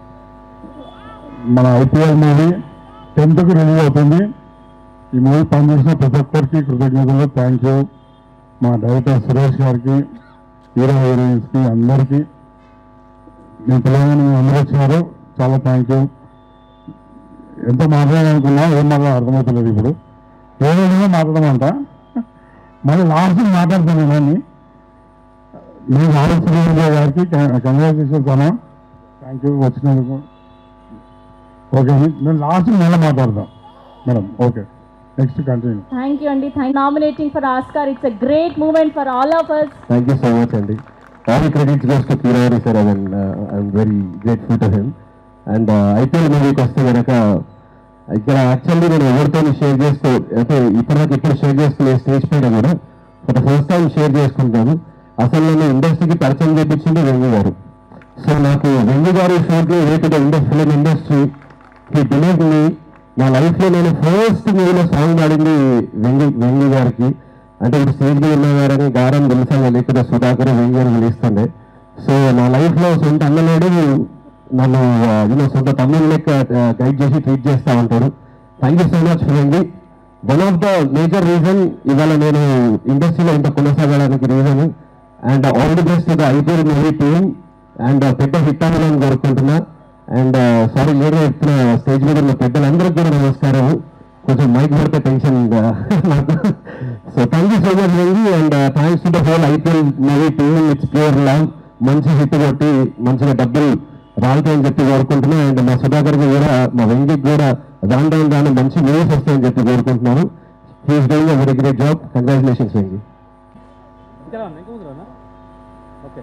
మన ఐపీఎల్ మూవీ టెన్త్కి రిలీజ్ అవుతుంది ఈ మూవీ పనిచేసిన ప్రతి ఒక్కరికి కృతజ్ఞతలు థ్యాంక్ యూ మా డైరెక్టర్ సురేష్ గారికి హీరో హీరోయిన్స్కి అందరికీ నేను పిల్లలని అందరూ వచ్చినారు చాలా థ్యాంక్ యూ ఎంత మాట్లాడాలనుకున్నా ఏం మాట్లాడాలి అర్థమవుతలేదు ఇప్పుడు ఏ విధంగా మాట్లాడమంట మళ్ళీ లాస్ట్ మాట్లాడతాను నేను నేను ఆలోచన గారికి కంగ్రాచులేషన్స్ అన్నా థ్యాంక్ యూ వచ్చినందుకు ఓకే నేను లాస్ట్ నెల మాట్లాడదాం madam okay next continue thank you అండి thank nominating for Oscar it's a great moment for all of us Thank you so much, Andy. All credits goes to Kiravani sir, and uh, I'm very grateful to him. And uh, IPL మూవీకి వస్తే కనుక ఇక్కడ actually నేను ఎవరితో share చేసుకో అంటే ఇప్పటిదాకా ఇప్పుడు షేర్ చేసుకునే స్టేజ్ పైన కూడా for the first time share చేసుకుంటాను అసలు నేను ఇండస్ట్రీకి పరిచయం చేయించింది వెంగి గారు సో నాకు వెంగి గారు షోకి రేట్ ఇండస్ట్రీ ఫిలిం ఇండస్ట్రీ ఈ బిలీవ్ మీ నా లైఫ్లో నేను ఫస్ట్ మూవీలో సాంగ్ పాడింది వెంగి వెంగి గారికి అంటే ఇప్పుడు స్టేజ్ మీద ఉన్నవారని గారం తెలుసా లేకపోతే సుధాకర్ వెంగి అని పిలుస్తుండే సో నా లైఫ్లో సొంత అన్నలేడు నన్ను యూనో సొంత తమ్ముడు లెక్క గైడ్ చేసి ట్రీట్ చేస్తూ ఉంటాడు thank you so much Vengi one of the major reason ఇవాళ నేను ఇండస్ట్రీలో ఇంత కొనసాగడానికి reason and all the best the IPL movie team and పెద్ద హిట్ అవ్వాలని కోరుకుంటున్నా అండ్ సారీ లేట్ చెప్తున్న స్టేజ్ మీద ఉన్న పెద్దలందరికీ కూడా నమస్కారం కొంచెం మైక్ పడితే టెన్షన్ నాకు so thank you so much Vengi and thanks to the whole IPL movie team it's pure love మంచి హిట్ కొట్టి మంచిగా డబ్బులు రాలుతాయని చెప్పి కోరుకుంటున్నా అండ్ మా సుధాకర్కి కూడా మా వెంగికి కూడా రాను రాను రాను మంచి మూవీస్ వస్తాయని చెప్పి కోరుకుంటున్నాను he's doing a very great job congratulations Vengi ఇంకా రానా? ఇంకా ముందు రానా? ఓకే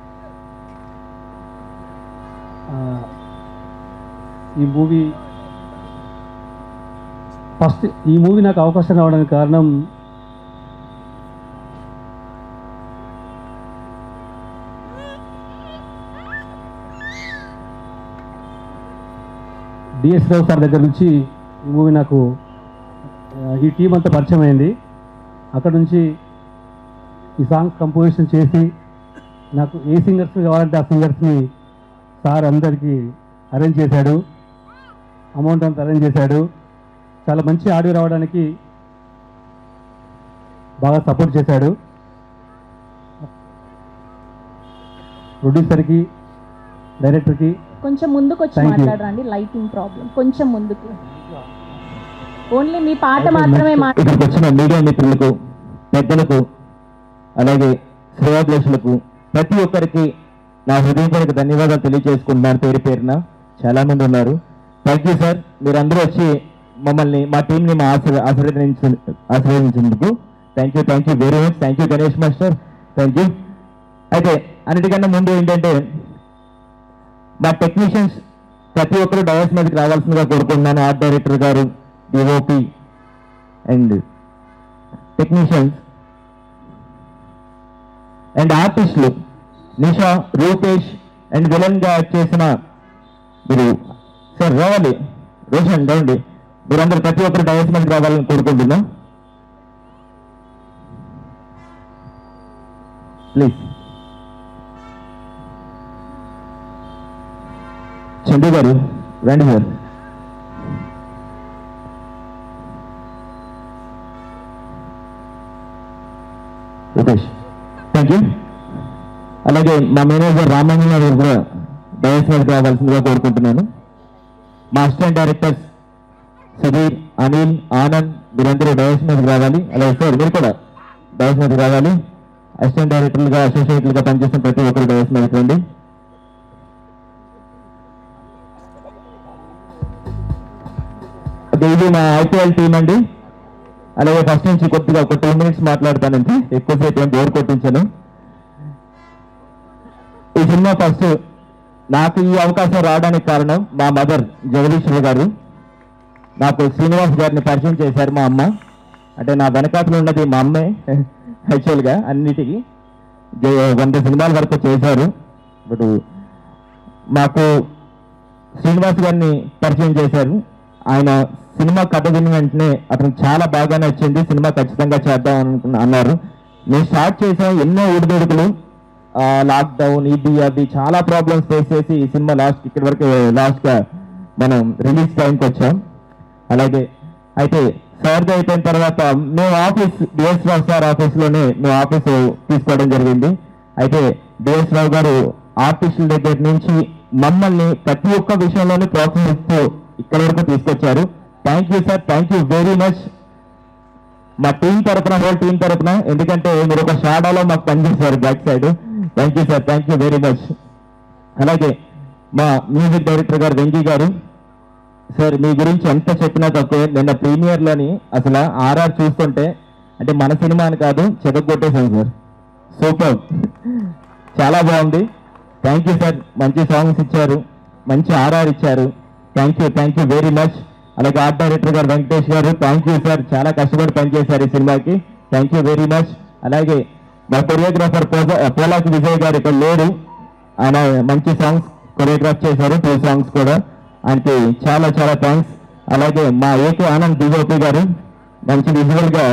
ఆ, ఈ మూవీ ఫస్ట్ ఈ మూవీ నాకు అవకాశం రావడానికి కారణం డిఎస్ రావు సార్ దగ్గర నుంచి ఈ మూవీ నాకు ఆ, ఈ టీం అంతా పరిచయం అయింది అక్కడ నుంచి ఈ సాంగ్ కంపోజిషన్ చేసి నాకు ఏ సింగర్స్ కావాలంటే ఆ సింగర్స్ని సార్ అందరికీ అరేంజ్ చేశాడు అమౌంట్ అంతా అరేంజ్ చేశాడు చాలా మంచి ఆడియో రావడానికి బాగా సపోర్ట్ చేశాడు ప్రొడ్యూసర్కి డైరెక్టర్కి కొంచెం ముందుకు వచ్చి Thank you. మాట్లాడరండి లైటింగ్ ప్రాబ్లం కొంచెం ముందుకు ఓన్లీ మీ పాట మాత్రమే మా ఇక్కడికి వచ్చిన మీడియా మిత్రులకు పెద్దలకు అలాగే శ్రేయాభిలాషులకు ప్రతి ఒక్కరికి నా హృదయపూర్వక ధన్యవాదాలు తెలియజేసుకుంటున్నాను పేరు పేరున చాలా మంది ఉన్నారు థ్యాంక్ యూ సార్ మీరందరూ వచ్చి మమ్మల్ని మా టీంని మా ఆశీర్ ఆశీర్వదించు ఆశీర్వదించినందుకు thank you thank you very much thank you Ganesh master thank you అయితే అన్నిటికన్నా ముందు ఏంటంటే మా టెక్నీషియన్స్ ప్రతి ఒక్కరు డయాస్ మీదకి రావాల్సిందిగా కోరుకుంటున్నాను ఆర్ట్ డైరెక్టర్ గారు డిఓపి అండ్ టెక్నీషియన్స్ అండ్ ఆర్టిస్టులు నిషా రూపేష్ అండ్ విలన్ గా యాక్ట్ చేసిన మీరు సార్ రావాలి రోషన్ రండి మీరందరూ ప్రతి ఒక్కరు డయాస్ మీదకి రావాలని కోరుకుంటున్నా ప్లీజ్ చందు గారు రండి సార్ రూపేష్ థ్యాంక్ యూ అలాగే మా మేనేజర్ రామయ్య గారు కూడా డయాస్ మీదకి రావాల్సిందిగా కోరుకుంటున్నాను మా అసిస్టెంట్ డైరెక్టర్స్ సుధీర్ అనిల్ ఆనంద్ మీరందరూ డయాస్ మీదకి రావాలి అలాగే సార్ మీరు కూడా డయాస్ మీదకి రావాలి అసిస్టెంట్ డైరెక్టర్లుగా అసోసియేట్లుగా పనిచేసిన ప్రతి ఒక్కరు డయాస్ మీదకి రండి ఓకే, ఇది మా ఐపీఎల్ టీం అండి అలాగే ఫస్ట్ నుంచి కొద్దిగా ఒక టూ మినిట్స్ మాట్లాడతానంటే ఎక్కువసేపు ఏం బోర్ కొట్టించాను ఈ సినిమా ఫస్ట్ నాకు ఈ అవకాశం రావడానికి కారణం మా మదర్ జగదీశ్వర గారు నాకు శ్రీనివాస్ గారిని పరిచయం చేశారు మా అమ్మ అంటే నా వెనకాతలు ఉన్నది మా అమ్మే యాక్చువల్గా అన్నిటికీ జే- వంద సినిమాల వరకు చేశారు ఇప్పుడు మాకు శ్రీనివాస్ గారిని పరిచయం చేశారు ఆయన సినిమా కథ విన్న వెంటనే అతనికి చాలా బాగా నచ్చింది సినిమా ఖచ్చితంగా చేద్దాం అనుకున్న అన్నారు నేను స్టార్ట్ చేసాం ఎన్నో ఊడిదొడుకులు లాక్డౌన్ ఇది అది చాలా ప్రాబ్లమ్స్ ఫేస్ చేసి ఈ సినిమా లాస్ట్ ఇక్కడి వరకు లాస్ట్ గా మనం రిలీజ్ టైంకి వచ్చాం అలాగే అయితే సార్ అయిపోయిన తర్వాత మేము office DS Rao sir office లోనే మేము ఆఫీస్ తీసుకోవడం జరిగింది అయితే డిఎస్ రావు గారు ఆర్టిస్టుల దగ్గర నుంచి మమ్మల్ని ప్రతి ఒక్క విషయంలోనే ప్రోత్సహిస్తూ ఇక్కడి వరకు తీసుకొచ్చారు thank you sir thank you very much మా టీం తరపున హోల్ టీం తరపున ఎందుకంటే మీరు ఒక షాడోలో మాకు పనిచేశారు back side thank you sir thank you very much అలాగే మా మ్యూజిక్ డైరెక్టర్ గారు వెంకీ గారు సార్ మీ గురించి ఎంత చెప్పినా తక్కువే నిన్న ప్రీమియర్లోని అసలు ఆర్ఆర్ చూస్తుంటే అంటే మన సినిమా అని కాదు చెదగొట్టేశాం సార్ సూపర్ చాలా బాగుంది థ్యాంక్ యూ సార్ మంచి సాంగ్స్ ఇచ్చారు మంచి ఆర్ఆర్ ఇచ్చారు thank you thank you very much అలాగే ఆర్ట్ డైరెక్టర్ గారు వెంకటేష్ గారు థ్యాంక్ యూ సార్ చాలా కష్టపడి పనిచేశారు ఈ సినిమాకి థ్యాంక్ యూ వెరీ మచ్ అలాగే మా కొరియోగ్రాఫర్ పోలాకి విజయ్ గారు ఇక్కడ లేరు ఆయన మంచి సాంగ్స్ కొరియోగ్రాఫ్ చేశారు టూ సాంగ్స్ కూడా ఆయనకి చాలా చాలా థ్యాంక్స్ అలాగే మా ఏకే ఆనంద్ డిఓపి గారు మంచి విజువల్ గా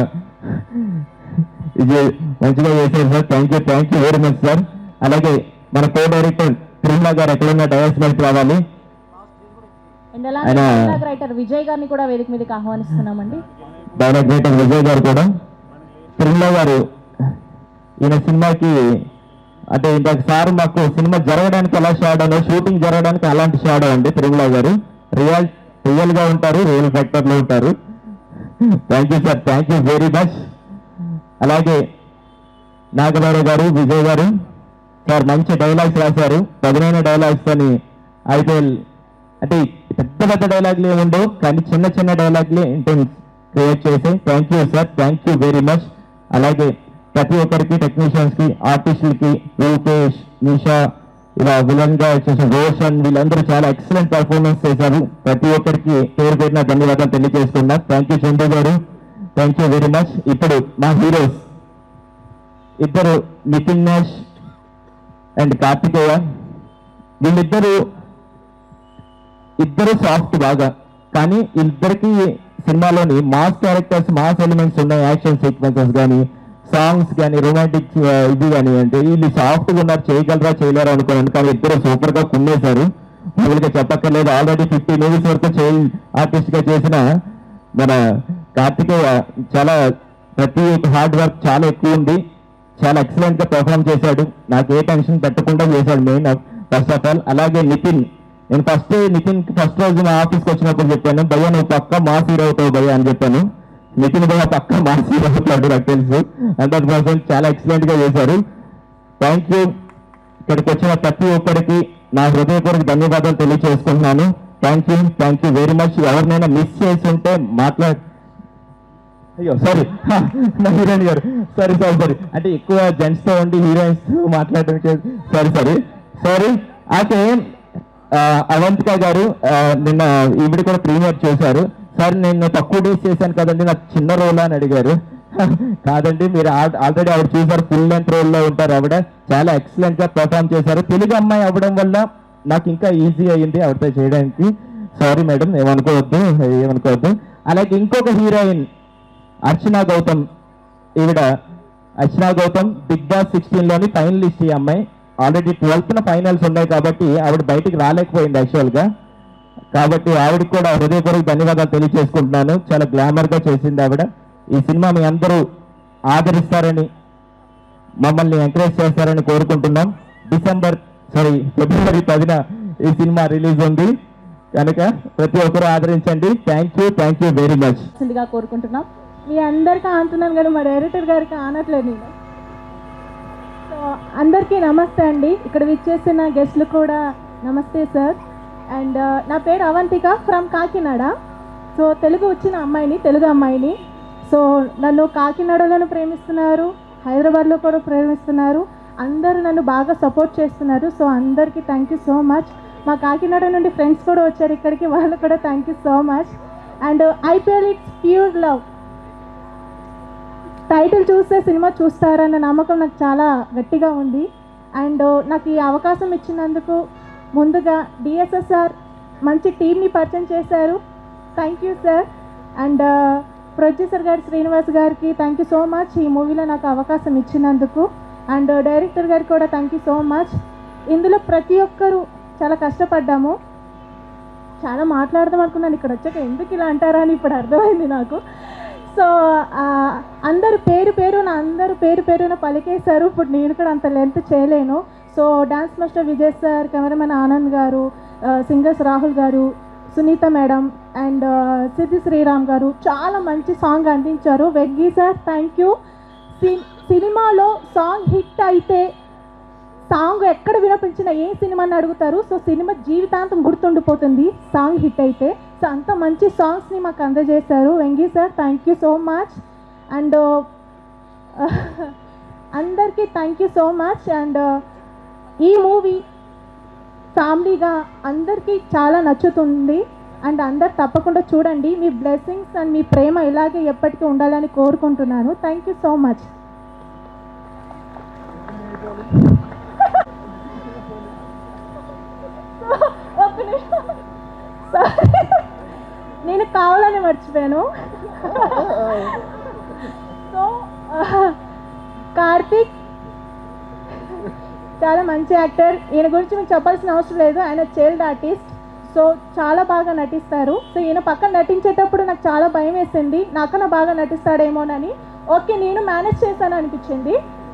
ఇది మంచిగా చేశారు sir thank you thank you very much sir అలాగే మన కో డైరెక్టర్ తిరుమల గారు ఎక్కడున్న డయాస్ మీద రావాలి అండ్ అలాగే ఆయన- డైలాగ్ రైటర్ విజయ్ గారిని కూడా వేదిక మీదకి ఆహ్వానిస్తున్నామండి డైరెక్ట్ రైటర్ విజయ్ గారు కూడా తిరుమల గారు ఈయన సినిమాకి అంటే ఇంతకు సార్ మాకు సినిమా జరగడానికి ఎలా షాడో షూటింగ్ జరగడానికి అలాంటి షాడో అండి తిరుమల గారు రియల్ రియల్ గా ఉంటారు రియల్ ఫ్యాక్టర్ లో ఉంటారు thank you sir thank you very much అలాగే నాగబాబు గారు విజయ్ గారు సార్ మంచి డైలాగ్స్ రాశారు పదునైన డైలాగ్స్ అని ఐపీఎల్ అంటే పెద్ద పెద్ద డైలాగ్లు ఏముండవు కానీ చిన్న చిన్న డైలాగ్లే ఇంటెన్స్ క్రియేట్ చేసి thank you sir thank you very much అలాగే ప్రతి ఒక్కరికి టెక్నీషియన్స్ కి ఆర్టిస్టులకి రూపేష్ నిషా ఇలా విలన్ గా వచ్చేసి రోషన్ వీళ్ళందరూ చాలా ఎక్సలెంట్ పర్ఫార్మెన్స్ చేశారు ప్రతి ఒక్కరికి పేరు పేరున ధన్యవాదాలు తెలియజేస్తున్నా థ్యాంక్ యూ చందు గారు థ్యాంక్ యూ వెరీ మచ్ ఇప్పుడు మా హీరోస్ ఇద్దరు నితిన్ నాష్ అండ్ కార్తికేయ వీళ్ళిద్దరూ ఇద్దరు సాఫ్ట్ బాగా కానీ ఇద్దరికి సినిమాలోని మాస్ క్యారెక్టర్స్ మాస్ ఎలిమెంట్స్ ఉన్నాయి యాక్షన్ సీక్వెన్సెస్ కానీ సాంగ్స్ కానీ రొమాంటిక్ ఇది కానీ అంటే వీళ్ళు సాఫ్ట్ గా ఉన్నారు చేయగలరా చేయలేరా అనుకున్నాను కానీ ఇద్దరు సూపర్ గా కుమ్మేశారు మామూలుగా చెప్పక్కర్లేదు ఆల్రెడీ ఫిఫ్టీ మూవీస్ వరకు చేయి ఆర్టిస్ట్ గా చేసిన మన కార్తికేయ చాలా ప్రతి ఒక్క హార్డ్ వర్క్ చాలా ఎక్కువ ఉంది చాలా ఎక్సలెంట్ గా పెర్ఫామ్ చేశాడు నాకు ఏ టెన్షన్ పెట్టకుండా చేశాడు మెయిన్ ఫస్ట్ ఆఫ్ ఆల్ అలాగే నితిన్ నేను ఫస్ట్ నితిన్ ఫస్ట్ రోజు మా ఆఫీస్కి వచ్చినప్పుడు చెప్పాను భయ్య నువ్వు పక్క మాస్ హీరో అవుతావు భయ్య అని చెప్పాను నితిన్ భయ్య పక్క మాస్ హీరో అవుతాడు నాకు తెలుసు హండ్రెడ్ పర్సెంట్ చాలా ఎక్సలెంట్ గా చేశారు థ్యాంక్ యూ ఇక్కడికి వచ్చిన ప్రతి ఒక్కరికి నా హృదయపూర్వక ధన్యవాదాలు తెలియజేసుకుంటున్నాను thank you thank you very much ఎవరినైనా మిస్ చేసి ఉంటే మాట్లాడ అయ్యో సారీ నా హీరోయిన్ గారు సారీ సారీ సారీ అంటే ఎక్కువ జెంట్స్ తో ఉండి హీరోయిన్స్ మాట్లాడడం సారీ సారీ సారీ అయితే ఆ, అవంతిక గారు ఆ, నిన్న ఈవిడ కూడా ప్రీమియర్ చేశారు సార్ నేను తక్కువ డేస్ చేశాను కదండి నాకు చిన్న రోల్ అని అడిగారు కాదండి మీరు ఆల్రెడీ ఆవిడ చూసారు ఫుల్ లెంత్ రోల్ లో ఉంటారు ఆవిడ చాలా ఎక్సలెంట్ గా పర్ఫామ్ చేశారు తెలుగు అమ్మాయి అవ్వడం వల్ల నాకు ఇంకా ఈజీ అయ్యింది ఆవిడతో చేయడానికి సారీ మేడం ఏమనుకోవద్దు ఏమనుకోవద్దు అలాగే ఇంకొక హీరోయిన్ అర్చన గౌతమ్ ఈవిడ Archana Gautam Bigg Boss sixteen లోని ఫైనలిస్ట్ ఈ అమ్మాయి ఆల్రెడీ ట్వెల్త్ ఫైనల్స్ ఉన్నాయి కాబట్టి ఆవిడ బయటికి రాలేకపోయింది యాక్చువల్ గా కాబట్టి ఆవిడకి కూడా హృదయపూర్వక ధన్యవాదాలు తెలియజేసుకుంటున్నాను చాలా గ్లామర్ గా చేసింది ఆవిడ ఈ సినిమా మీ అందరూ ఆదరిస్తారని మమ్మల్ని ఎంకరేజ్ చేస్తారని కోరుకుంటున్నాం డిసెంబర్ సారీ ఫిబ్రవరి పదిన ఈ సినిమా రిలీజ్ ఉంది కనుక ప్రతి ఒక్కరూ ఆదరించండి thank you thank you very much గా కోరుకుంటున్నాం మీ అందరికీ అంటున్నాను కానీ మా డైరెక్టర్ గారికి ఆనట్లేదు నేను సో అందరికీ నమస్తే అండి ఇక్కడ విచ్చేసిన గెస్ట్లు కూడా నమస్తే సార్ అండ్ నా పేరు అవంతిక ఫ్రమ్ కాకినాడ సో తెలుగు వచ్చిన అమ్మాయిని తెలుగు అమ్మాయిని సో నన్ను కాకినాడలోనూ ప్రేమిస్తున్నారు హైదరాబాద్లో కూడా ప్రేమిస్తున్నారు అందరూ నన్ను బాగా సపోర్ట్ చేస్తున్నారు సో అందరికీ థ్యాంక్ యూ సో మచ్ మా కాకినాడ నుండి ఫ్రెండ్స్ కూడా వచ్చారు ఇక్కడికి వాళ్ళు కూడా thank you so much and IPL it's pure love title చూస్తే సినిమా చూస్తారన్న నమ్మకం నాకు చాలా గట్టిగా ఉంది అండ్ నాకు ఈ అవకాశం ఇచ్చినందుకు ముందుగా డిఎస్ఎస్ఆర్ మంచి టీంని పరిచయం చేశారు thank you sir and producer గారు శ్రీనివాస్ గారికి థ్యాంక్ యూ సో మచ్ ఈ మూవీలో నాకు అవకాశం ఇచ్చినందుకు అండ్ డైరెక్టర్ గారికి కూడా థ్యాంక్ యూ సో మచ్ ఇందులో ప్రతి ఒక్కరూ చాలా కష్టపడ్డాము చాలా మాట్లాడదాం అనుకున్నాను ఇక్కడ వచ్చాక ఎందుకు ఇలా అంటారా అని ఇప్పుడు అర్థమైంది నాకు సో ఆ, అందరు పేరు పేరున అందరు పేరు పేరున పలికేశారు ఇప్పుడు నేను కూడా అంత లెంత్ చేయలేను so dance master Vijay sir cameraman Anand గారు సింగర్స్ రాహుల్ గారు సునీత మేడం అండ్ సిద్ధి శ్రీరామ్ గారు చాలా మంచి సాంగ్ అందించారు వెగ్గి సార్ థ్యాంక్ యూ సినిమాలో సాంగ్ హిట్ అయితే సాంగ్ ఎక్కడ వినిపించినా ఏ సినిమాని అడుగుతారు సో సినిమా జీవితాంతం గుర్తుండిపోతుంది సాంగ్ హిట్ అయితే సో అంత మంచి సాంగ్స్ని మాకు అందజేశారు Venky sir thank you so much and అందరికీ thank you so much and ఈ మూవీ ఫ్యామిలీగా అందరికీ చాలా నచ్చుతుంది అండ్ అందరు తప్పకుండా చూడండి మీ బ్లెస్సింగ్స్ అండ్ మీ ప్రేమ ఇలాగే ఎప్పటికీ ఉండాలని కోరుకుంటున్నాను థ్యాంక్ యూ సో మచ్ ఒక్క నిమిషం Sorry. నేను కావాలని మర్చిపోయాను సో కార్తీక్ చాలా మంచి యాక్టర్ ఈయన గురించి మీకు చెప్పాల్సిన అవసరం లేదు ఆయన చైల్డ్ ఆర్టిస్ట్ సో చాలా బాగా నటిస్తారు సో ఈయన పక్కన నటించేటప్పుడు నాకు చాలా భయం వేసింది నాకన్నా బాగా నటిస్తాడేమోనని ఓకే నేను మేనేజ్ చేశాను అనిపించింది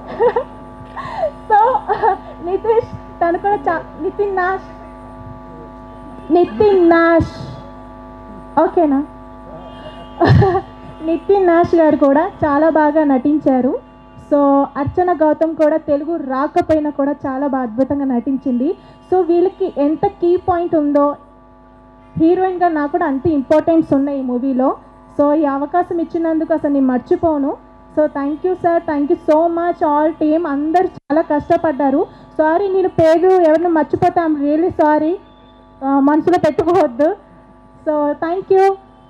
సో నితీష్ తను కూడా చా నితిన్ నాష్ నితిన్ నాష్ ఓకేనా నితిన్ నాష్ గారు కూడా చాలా బాగా నటించారు సో అర్చన గౌతమ్ కూడా తెలుగు రాకపోయినా కూడా చాలా బాగా అద్భుతంగా నటించింది సో వీళ్ళకి ఎంత కీ పాయింట్ ఉందో హీరోయిన్గా నాకు కూడా అంత ఇంపార్టెన్స్ ఉన్నాయి ఈ మూవీలో సో ఈ అవకాశం ఇచ్చినందుకు అసలు నేను మర్చిపోను so thank you sir thank you so much all team అందరు చాలా కష్టపడ్డారు సారీ నేను పేరు ఎవరిని మర్చిపోతే ఐమ్ రియలీ సారీ మనసులో పెట్టుకోవద్దు సో థ్యాంక్ యూ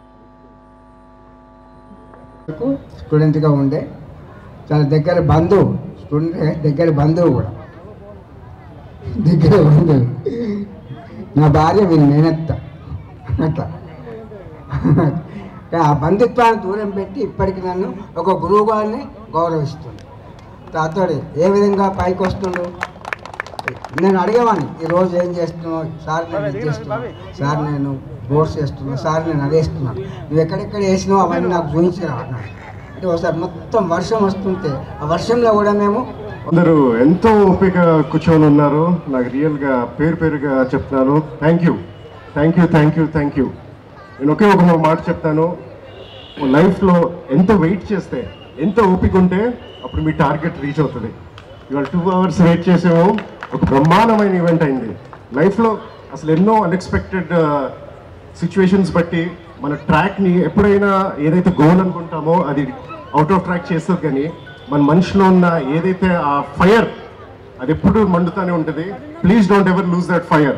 వరకు స్టూడెంట్గా ఉండే చాలా దగ్గర బంధువు స్టూడెంట్ దగ్గర బంధువు కూడా దగ్గర బంధువు నా భార్య వీని మేనత్త అట్లా కానీ ఆ బంధుత్వాన్ని దూరం పెట్టి ఇప్పటికి నన్ను ఒక గురువుగారిని గౌరవిస్తుంది తాతోడి ఏ విధంగా పైకి వస్తుండు నేను అడిగేవాడిని ఈరోజు ఏం చేస్తున్నావు సార్ నేను ఇది చేస్తున్నాను సార్ నేను బోర్డ్స్ చేస్తున్నాను సార్ నేను అది వేస్తున్నాను నువ్వు ఎక్కడెక్కడ వేసినావు అవన్నీ నాకు చూపించరా అన్నాడు అంటే ఒకసారి మొత్తం వర్షం వస్తుంటే ఆ వర్షంలో కూడా మేము అందరూ ఎంతో ఓపిక కూర్చొని ఉన్నారు నాకు రియల్గా పేరు పేరుగా చెప్తున్నాను thank you thank you thank you thank you నేను ఒకే ఒక మాట చెప్తాను లైఫ్లో ఎంత వెయిట్ చేస్తే ఎంత ఓపిక ఉంటే అప్పుడు మీ టార్గెట్ రీచ్ అవుతుంది ఇవాళ టూ అవర్స్ వెయిట్ చేసాము ఒక బ్రహ్మాండమైన ఈవెంట్ అయింది లైఫ్లో అసలు ఎన్నో అన్ఎక్స్పెక్టెడ్ సిచ్యువేషన్స్ బట్టి మన ట్రాక్ని ఎప్పుడైనా ఏదైతే గోల్ అనుకుంటామో అది అవుట్ ఆఫ్ ట్రాక్ చేస్తుంది కానీ మన మనిషిలో ఉన్న ఏదైతే ఆ ఫైర్ అది ఎప్పుడు మండుతూనే ఉంటుంది please don't ever lose that fire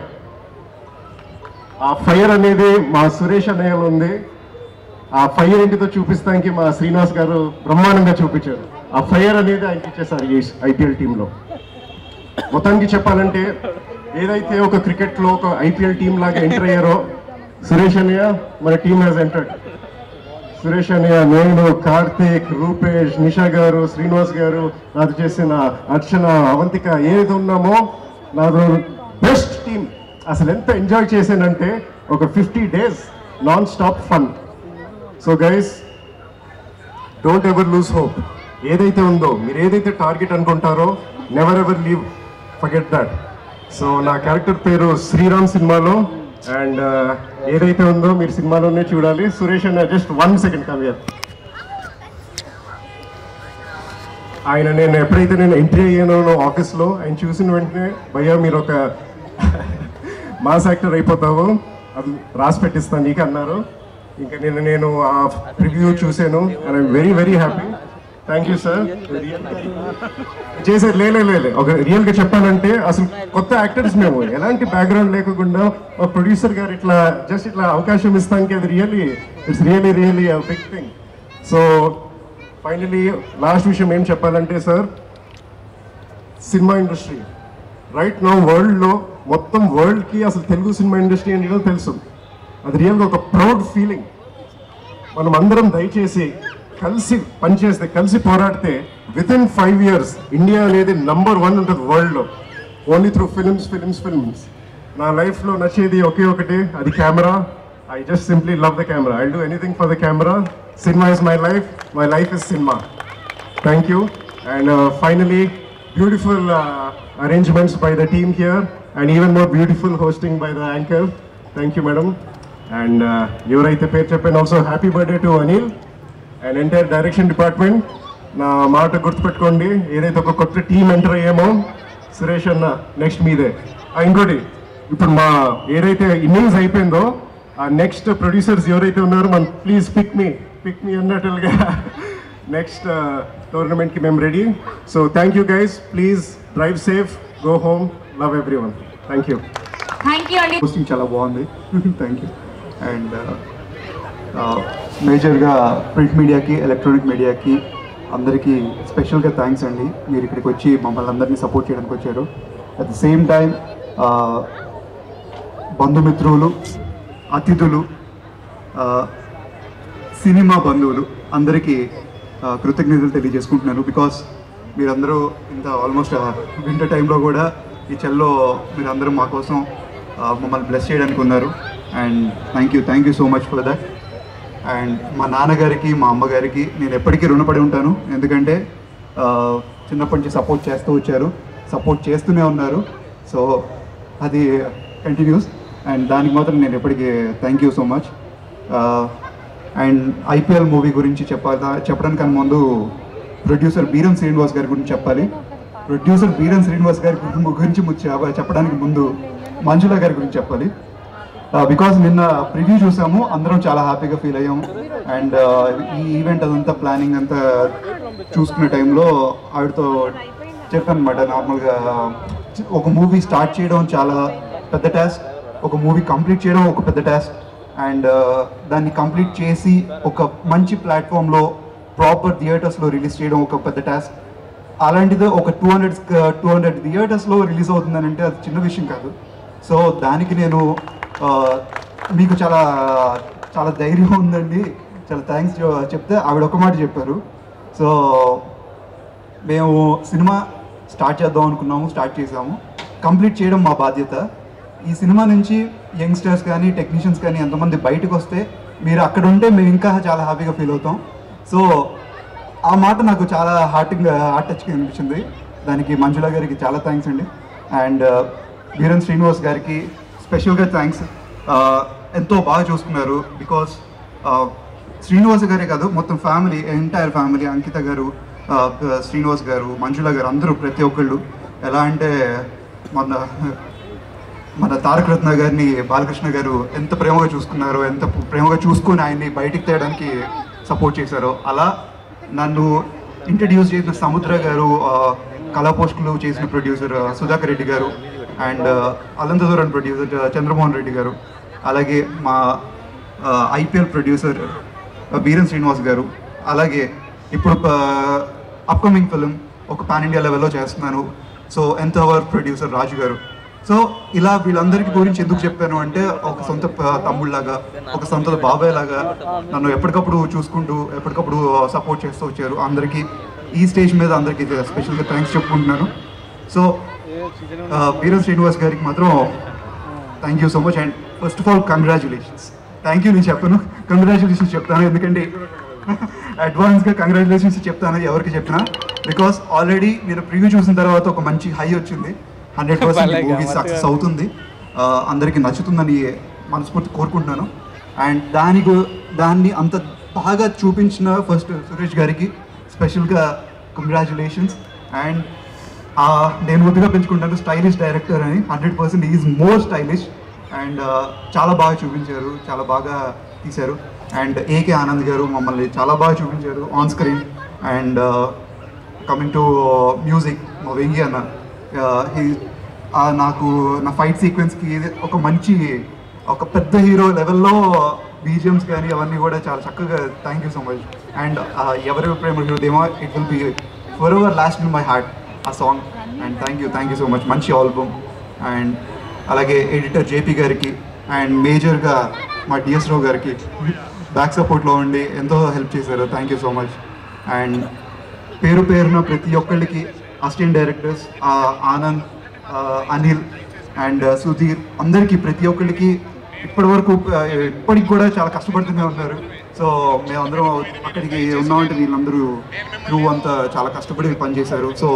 ఆ ఫైర్ అనేది మా సురేష్ అన్నయ్యలో ఉంది ఆ ఫైర్ ఏంటితో చూపిస్తానికి మా శ్రీనివాస్ గారు బ్రహ్మాండంగా చూపించారు ఆ ఫైర్ అనేది ఆయనకి ఇచ్చేసారు ఈ ఐపీఎల్ టీంలో మొత్తానికి చెప్పాలంటే ఏదైతే ఒక క్రికెట్లో ఒక ఐపీఎల్ టీం లాగా ఎంటర్ అయ్యారో సురేష్ అన్నయ్య మన టీం హ్యాస్ ఎంటర్డ్ సురేష్ అన్నయ్య నేను కార్తీక్ రూపేష్ నిషా గారు శ్రీనివాస్ గారు నాతో చేసిన అర్చన అవంతిక ఏది ఉన్నామో నాది బెస్ట్ టీం అసలు ఎంత ఎంజాయ్ చేశానంటే ఒక fifty days non stop fun so guys don't ever lose hope ఏదైతే ఉందో మీరు ఏదైతే టార్గెట్ అనుకుంటారో never ever leave forget that so నా క్యారెక్టర్ పేరు శ్రీరామ్ సినిమాలో అండ్ ఏదైతే ఉందో మీరు సినిమాలోనే చూడాలి సురేష్ అన్న జస్ట్ వన్ సెకండ్ కమియర్ ఆయన నేను ఎప్పుడైతే నేను ఎంట్రీ అయ్యానో ఆఫీస్లో ఆయన చూసిన వెంటనే భయ్యా మీరు ఒక మాస్ యాక్టర్ అయిపోతావు అది రాసి పెట్టిస్తాను నీకు అన్నారు ఇంకా నేను నేను ఆ ప్రివ్యూ చూశాను and I'm very very happy thank you sir చేసేది లేలే లేలే ఒక రియల్గా చెప్పాలంటే అసలు కొత్త యాక్టర్స్ మేము ఎలాంటి బ్యాక్గ్రౌండ్ లేకుండా ఒక ప్రొడ్యూసర్ గారు ఇట్లా జస్ట్ ఇట్లా అవకాశం ఇస్తానికి అది really it's really really big thing so finally last విషయం ఏం చెప్పాలంటే sir cinema industry right no వరల్డ్లో మొత్తం వరల్డ్కి అసలు తెలుగు సినిమా ఇండస్ట్రీ అనేది తెలుసు అది రియల్గా ఒక ప్రౌడ్ ఫీలింగ్ మనం అందరం దయచేసి కలిసి పనిచేస్తే కలిసి పోరాడితే with in five years India అనేది నంబర్ వన్ ఉంటుంది వరల్డ్లో only through films films films నా లైఫ్లో నచ్చేది ఒకే ఒకటి అది camera I just simply love the camera I do anything for the camera cinema is my life my life is cinema thank you and finally beautiful arrangements by the team here and even more beautiful hosting by the anchor thank you madam and ఎవరైతే పేరు చెప్పాను also happy birthday to Anil and entire direction department నా మాట గుర్తుపెట్టుకోండి ఏదైతే ఒక కొత్త team enter అయ్యామో Suresh అన్న నెక్స్ట్ మీదే ఆ, ఇంకోటి ఇప్పుడు మా ఏదైతే ఇన్నింగ్స్ అయిపోయిందో ఆ నెక్స్ట్ ప్రొడ్యూసర్స్ ఎవరైతే ఉన్నారో మన please pick me pick me అన్నట్టుగా నెక్స్ట్ టోర్నమెంట్కి మేము ready so thank you guys please drive safe go home love everyone thank you thank you అండి పోస్టింగ్ చాలా బాగుంది థ్యాంక్ యూ అండ్ మేజర్గా ప్రింట్ మీడియాకి ఎలక్ట్రానిక్ మీడియాకి అందరికీ స్పెషల్గా థ్యాంక్స్ అండి మీరు ఇక్కడికి వచ్చి మమ్మల్ని అందరినీ సపోర్ట్ చేయడానికి వచ్చారు అట్ ద సేమ్ టైం బంధుమిత్రులు అతిథులు ఆ, సినిమా బంధువులు అందరికీ ఆ, కృతజ్ఞతలు తెలియజేసుకుంటున్నాను బికాస్ మీరందరూ ఇంత ఆల్మోస్ట్ వింటర్ టైంలో కూడా ఈ చెల్లో మీరందరూ మా కోసం ఆ, మమ్మల్ని బ్లెస్ చేయడానికి ఉన్నారు and thank you thank you so much for that and మా నాన్నగారికి మా అమ్మగారికి నేను ఎప్పటికీ రుణపడి ఉంటాను ఎందుకంటే ఆ, చిన్నప్పటి నుంచి సపోర్ట్ చేస్తూ వచ్చారు సపోర్ట్ చేస్తూనే ఉన్నారు సో అది కంటిన్యూస్ అండ్ దానికి మాత్రం నేను ఎప్పటికీ thank you so much and IPL movie గురించి చెప్పాలా చెప్పడానికన్నా ముందు ప్రొడ్యూసర్ బీరం శ్రీనివాస్ గారి గురించి చెప్పాలి ప్రొడ్యూసర్ బీరం శ్రీనివాస్ గారి గు- గురించి ము- చెప్ప- చెప్పడానికి ముందు మంజుల గారి గురించి చెప్పాలి బికాస్ నిన్న ప్రివ్యూ చూసాము అందరం చాలా హ్యాపీగా ఫీల్ అయ్యాము అండ్ ఈ ఈవెంట్ అదంతా ప్లానింగ్ అంతా చూసుకునే టైంలో ఆవిడతో చెప్పాను అనమాట నార్మల్గా ఒక మూవీ స్టార్ట్ చేయడం చాలా పెద్ద టాస్క్ ఒక మూవీ కంప్లీట్ చేయడం ఒక పెద్ద టాస్క్ అండ్ దాన్ని కంప్లీట్ చేసి ఒక మంచి ప్లాట్ఫామ్లో ప్రాపర్ థియేటర్స్లో రిలీజ్ చేయడం ఒక పెద్ద టాస్క్ అలాంటిది ఒక టూ హండ్రెడ్ టూ హండ్రెడ్ థియేటర్స్లో రిలీజ్ అవుతుందని అంటే అది చిన్న విషయం కాదు సో దానికి నేను ఆ, మీకు చాలా చాలా ధైర్యం ఉందండి చాలా థ్యాంక్స్ చెప్తే ఆవిడ ఒక మాట చెప్పారు సో మేము సినిమా స్టార్ట్ చేద్దాం అనుకున్నాము స్టార్ట్ చేసాము కంప్లీట్ చేయడం మా బాధ్యత ఈ సినిమా నుంచి యంగ్స్టర్స్ కానీ టెక్నీషియన్స్ కానీ ఎంతమంది బయటకు వస్తే మీరు అక్కడ ఉంటే మేము ఇంకా చాలా హ్యాపీగా ఫీల్ అవుతాం సో ఆ మాట నాకు చాలా హార్టింగ్ హార్ట్ టచ్గా అనిపించింది దానికి మంజుల గారికి చాలా థ్యాంక్స్ అండి అండ్ వీరన్ శ్రీనివాస్ గారికి స్పెషల్గా థ్యాంక్స్ ఎంతో బాగా చూసుకున్నారు బికాస్ శ్రీనివాస్ గారే కాదు మొత్తం ఫ్యామిలీ ఎంటైర్ ఫ్యామిలీ అంకిత గారు ఆ, శ్రీనివాస్ గారు మంజుల గారు అందరూ ప్రతి ఒక్కళ్ళు ఎలా అంటే మన మన తారక రత్న గారిని బాలకృష్ణ గారు ఎంత ప్రేమగా చూసుకున్నారో ఎంత ప్రేమగా చూసుకొని ఆయన్ని బయటికి తేయడానికి సపోర్ట్ చేశారో అలా నన్ను ఇంట్రడ్యూస్ చేసిన సముద్ర గారు ఆ, కళాపోషకులు చేసిన ప్రొడ్యూసర్ సుధాకర్ రెడ్డి గారు అండ్ అలంతదూరన్ ప్రొడ్యూసర్ చంద్రమోహన్ రెడ్డి గారు అలాగే మా ఐపీఎల్ ప్రొడ్యూసర్ బీరన్ శ్రీనివాస్ గారు అలాగే ఇప్పుడు అప్కమింగ్ ఫిలిం ఒక పాన్ ఇండియా లెవెల్లో చేస్తున్నాను సో ఎంత వర్క్ ప్రొడ్యూసర్ రాజు గారు సో ఇలా వీళ్ళందరికీ గురించి ఎందుకు చెప్పాను అంటే ఒక సొంత ప- తమ్ముళ్ళలాగా ఒక సొంత బాబాయ్ లాగా నన్ను ఎప్పటికప్పుడు చూసుకుంటూ ఎప్పటికప్పుడు సపోర్ట్ చేస్తూ వచ్చారు అందరికీ ఈ స్టేజ్ మీద అందరికీ స్పెషల్గా థ్యాంక్స్ చెప్పుకుంటున్నాను సో వీరన్ శ్రీనివాస్ గారికి మాత్రం thank you so much and first of all congratulations thank you నేను చెప్పను కంగ్రాచులేషన్స్ చెప్తాను ఎందుకంటే అడ్వాన్స్గా కంగ్రాచులేషన్స్ చెప్తాను ఎవరికి చెప్పినా బికాస్ ఆల్రెడీ నేను ప్రివ్యూ చూసిన తర్వాత ఒక మంచి హై వచ్చింది హండ్రెడ్ పర్సెంట్ మూవీ సక్సెస్ అవుతుంది ఆ, అందరికీ నచ్చుతుందని మనస్ఫూర్తి కోరుకుంటున్నాను అండ్ దానికి దాన్ని అంత బాగా చూపించిన ఫస్ట్ సురేష్ గారికి స్పెషల్గా కంగ్రాచులేషన్స్ అండ్ నేను ముద్దుగా పెంచుకుంటాను స్టైలిష్ డైరెక్టర్ అని hundred percent is more stylish and చాలా బాగా చూపించారు చాలా బాగా తీశారు అండ్ ఏకే ఆనంద్ గారు మమ్మల్ని చాలా బాగా చూపించారు on screen and coming to music మా వెంగి అన్న uh, he ఆ నాకు నా ఫైట్ సీక్వెన్స్కి ఒక మంచి ఒక పెద్ద హీరో లెవెల్లో బీజిఎమ్స్ కానీ అవన్నీ కూడా చాలా చక్కగా thank you so much and ఎవరి ప్రేమ హృదయమో it will be forever last in my heart ఆ song and thank you thank you so much మంచి ఆల్బమ్ అండ్ అలాగే ఎడిటర్ జేపీ గారికి అండ్ మేజర్గా మా డిఎస్ రావు గారికి బ్యాక్ సపోర్ట్లో ఉండి ఎంతో హెల్ప్ చేశారు thank you so much and పేరు పేరున ప్రతి ఒక్కళ్ళకి అసిస్టెంట్ డైరెక్టర్స్ ఆనంద్ ఆ, అనిల్ అండ్ సుధీర్ అందరికీ ప్రతి ఒక్కళ్ళకి ఇప్పటి వరకు ఆ, ఇప్పటికి కూడా చాలా కష్టపడుతూనే ఉన్నారు సో మేమందరం అక్కడికి ఉన్నామంటే వీళ్ళందరూ క్రూ అంతా చాలా కష్టపడి పనిచేశారు సో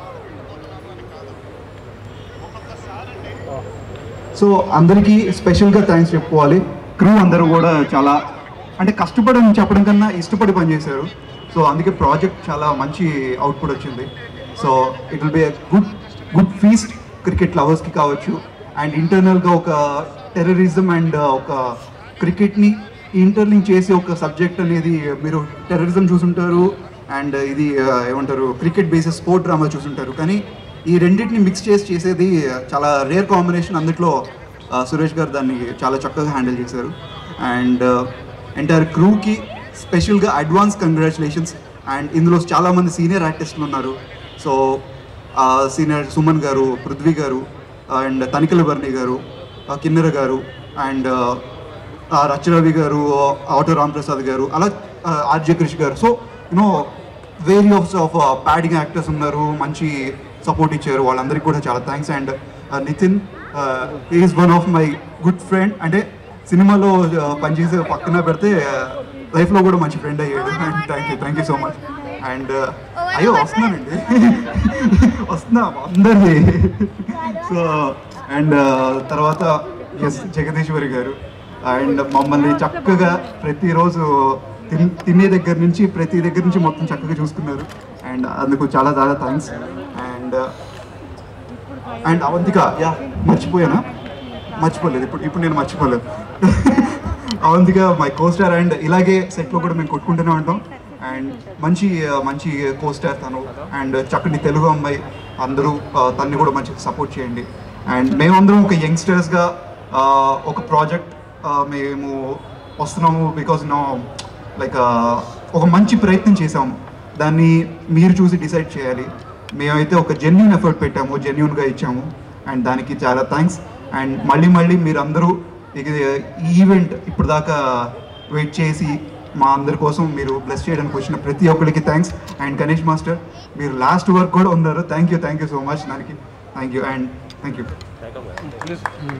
సో అందరికీ స్పెషల్గా థ్యాంక్స్ చెప్పుకోవాలి క్రూ అందరూ కూడా చాలా అంటే కష్టపడని చెప్పడం కన్నా ఇష్టపడి పనిచేశారు సో అందుకే ప్రాజెక్ట్ చాలా మంచి అవుట్పుట్ వచ్చింది so it will be good good feast cricket లవర్స్కి కావచ్చు అండ్ ఇంటర్నల్గా ఒక టెర్రరిజం అండ్ ఒక క్రికెట్ని ఇంటర్లింక్ చేసి ఒక సబ్జెక్ట్ అనేది మీరు టెర్రరిజం చూసుంటారు అండ్ ఇది ఆ, ఏమంటారు క్రికెట్ బేసిస్ స్పోర్ట్ డ్రామా చూసుంటారు కానీ ఈ రెండింటిని మిక్స్ చేసి చేసేది చాలా రేర్ కాంబినేషన్ అందులో ఆ, సురేష్ గారు దాన్ని చాలా చక్కగా హ్యాండిల్ చేశారు అండ్ ఎంటైర్ క్రూకి స్పెషల్గా అడ్వాన్స్ కంగ్రాచులేషన్స్ అండ్ ఇందులో చాలామంది సీనియర్ ఆర్టిస్టులు ఉన్నారు సో సీనియర్ సుమన్ గారు పృథ్వీ గారు అండ్ తనికల బర్ణి గారు ఆ, కిన్నెర గారు అండ్ రచరవి గారు ఆటో రాంప్రసాద్ గారు అలా RJ Krish garu so you know various of padding actors ఉన్నారు మంచి సపోర్ట్ ఇచ్చారు వాళ్ళందరికీ కూడా చాలా thanks and Nithin is one of my good friend అంటే సినిమాలో uh, పనిచేసే పక్కన పెడితే లైఫ్లో కూడా మంచి ఫ్రెండ్ అయ్యాడు and thank you thank you so much and అయ్యో వస్తున్నానండి వస్తున్నా అందరిది సో అండ్ తర్వాత ఎస్ జగదీశ్వరి గారు అండ్ మమ్మల్ని చక్కగా ప్రతిరోజు తిన్ తినే దగ్గర నుంచి ప్రతి దగ్గర నుంచి మొత్తం చక్కగా చూసుకున్నారు అండ్ అందుకు చాలా చాలా థ్యాంక్స్ అండ్ అండ్ అవంతిక యా మర్చిపోయానా మర్చిపోలేదు ఇప్పుడు ఇప్పుడు నేను మర్చిపోలేదు అవంతిక మై కోస్టార్ అండ్ ఇలాగే సెట్లో కూడా మేము కొట్టుకుంటూనే ఉంటాం అండ్ మంచి మంచి కోస్టార్ తను అండ్ చక్కటి తెలుగు అమ్మాయి అందరూ ఆ, తన్ని కూడా మంచిగా సపోర్ట్ చేయండి అండ్ మేమందరం ఒక యంగ్స్టర్స్గా ఒక ప్రాజెక్ట్ మేము వస్తున్నాము బికాజ్ నో లైక్ ఒక మంచి ప్రయత్నం చేసాము దాన్ని మీరు చూసి డిసైడ్ చేయాలి మేమైతే ఒక జెన్యున్ ఎఫర్ట్ పెట్టాము జెన్యున్గా ఇచ్చాము అండ్ దానికి చాలా థ్యాంక్స్ అండ్ మళ్ళీ మళ్ళీ మీరు అందరూ ఇక ఈ ఈవెంట్ ఇప్పుడు దాకా వెయిట్ చేసి మా అందరి కోసం మీరు బ్లెస్ చేయడానికి వచ్చిన ప్రతి ఒక్కరికి థ్యాంక్స్ అండ్ గణేష్ మాస్టర్ మీరు లాస్ట్ వర్క్ కూడా ఉన్నారు thank you thank you so much దానికి thank you and thank you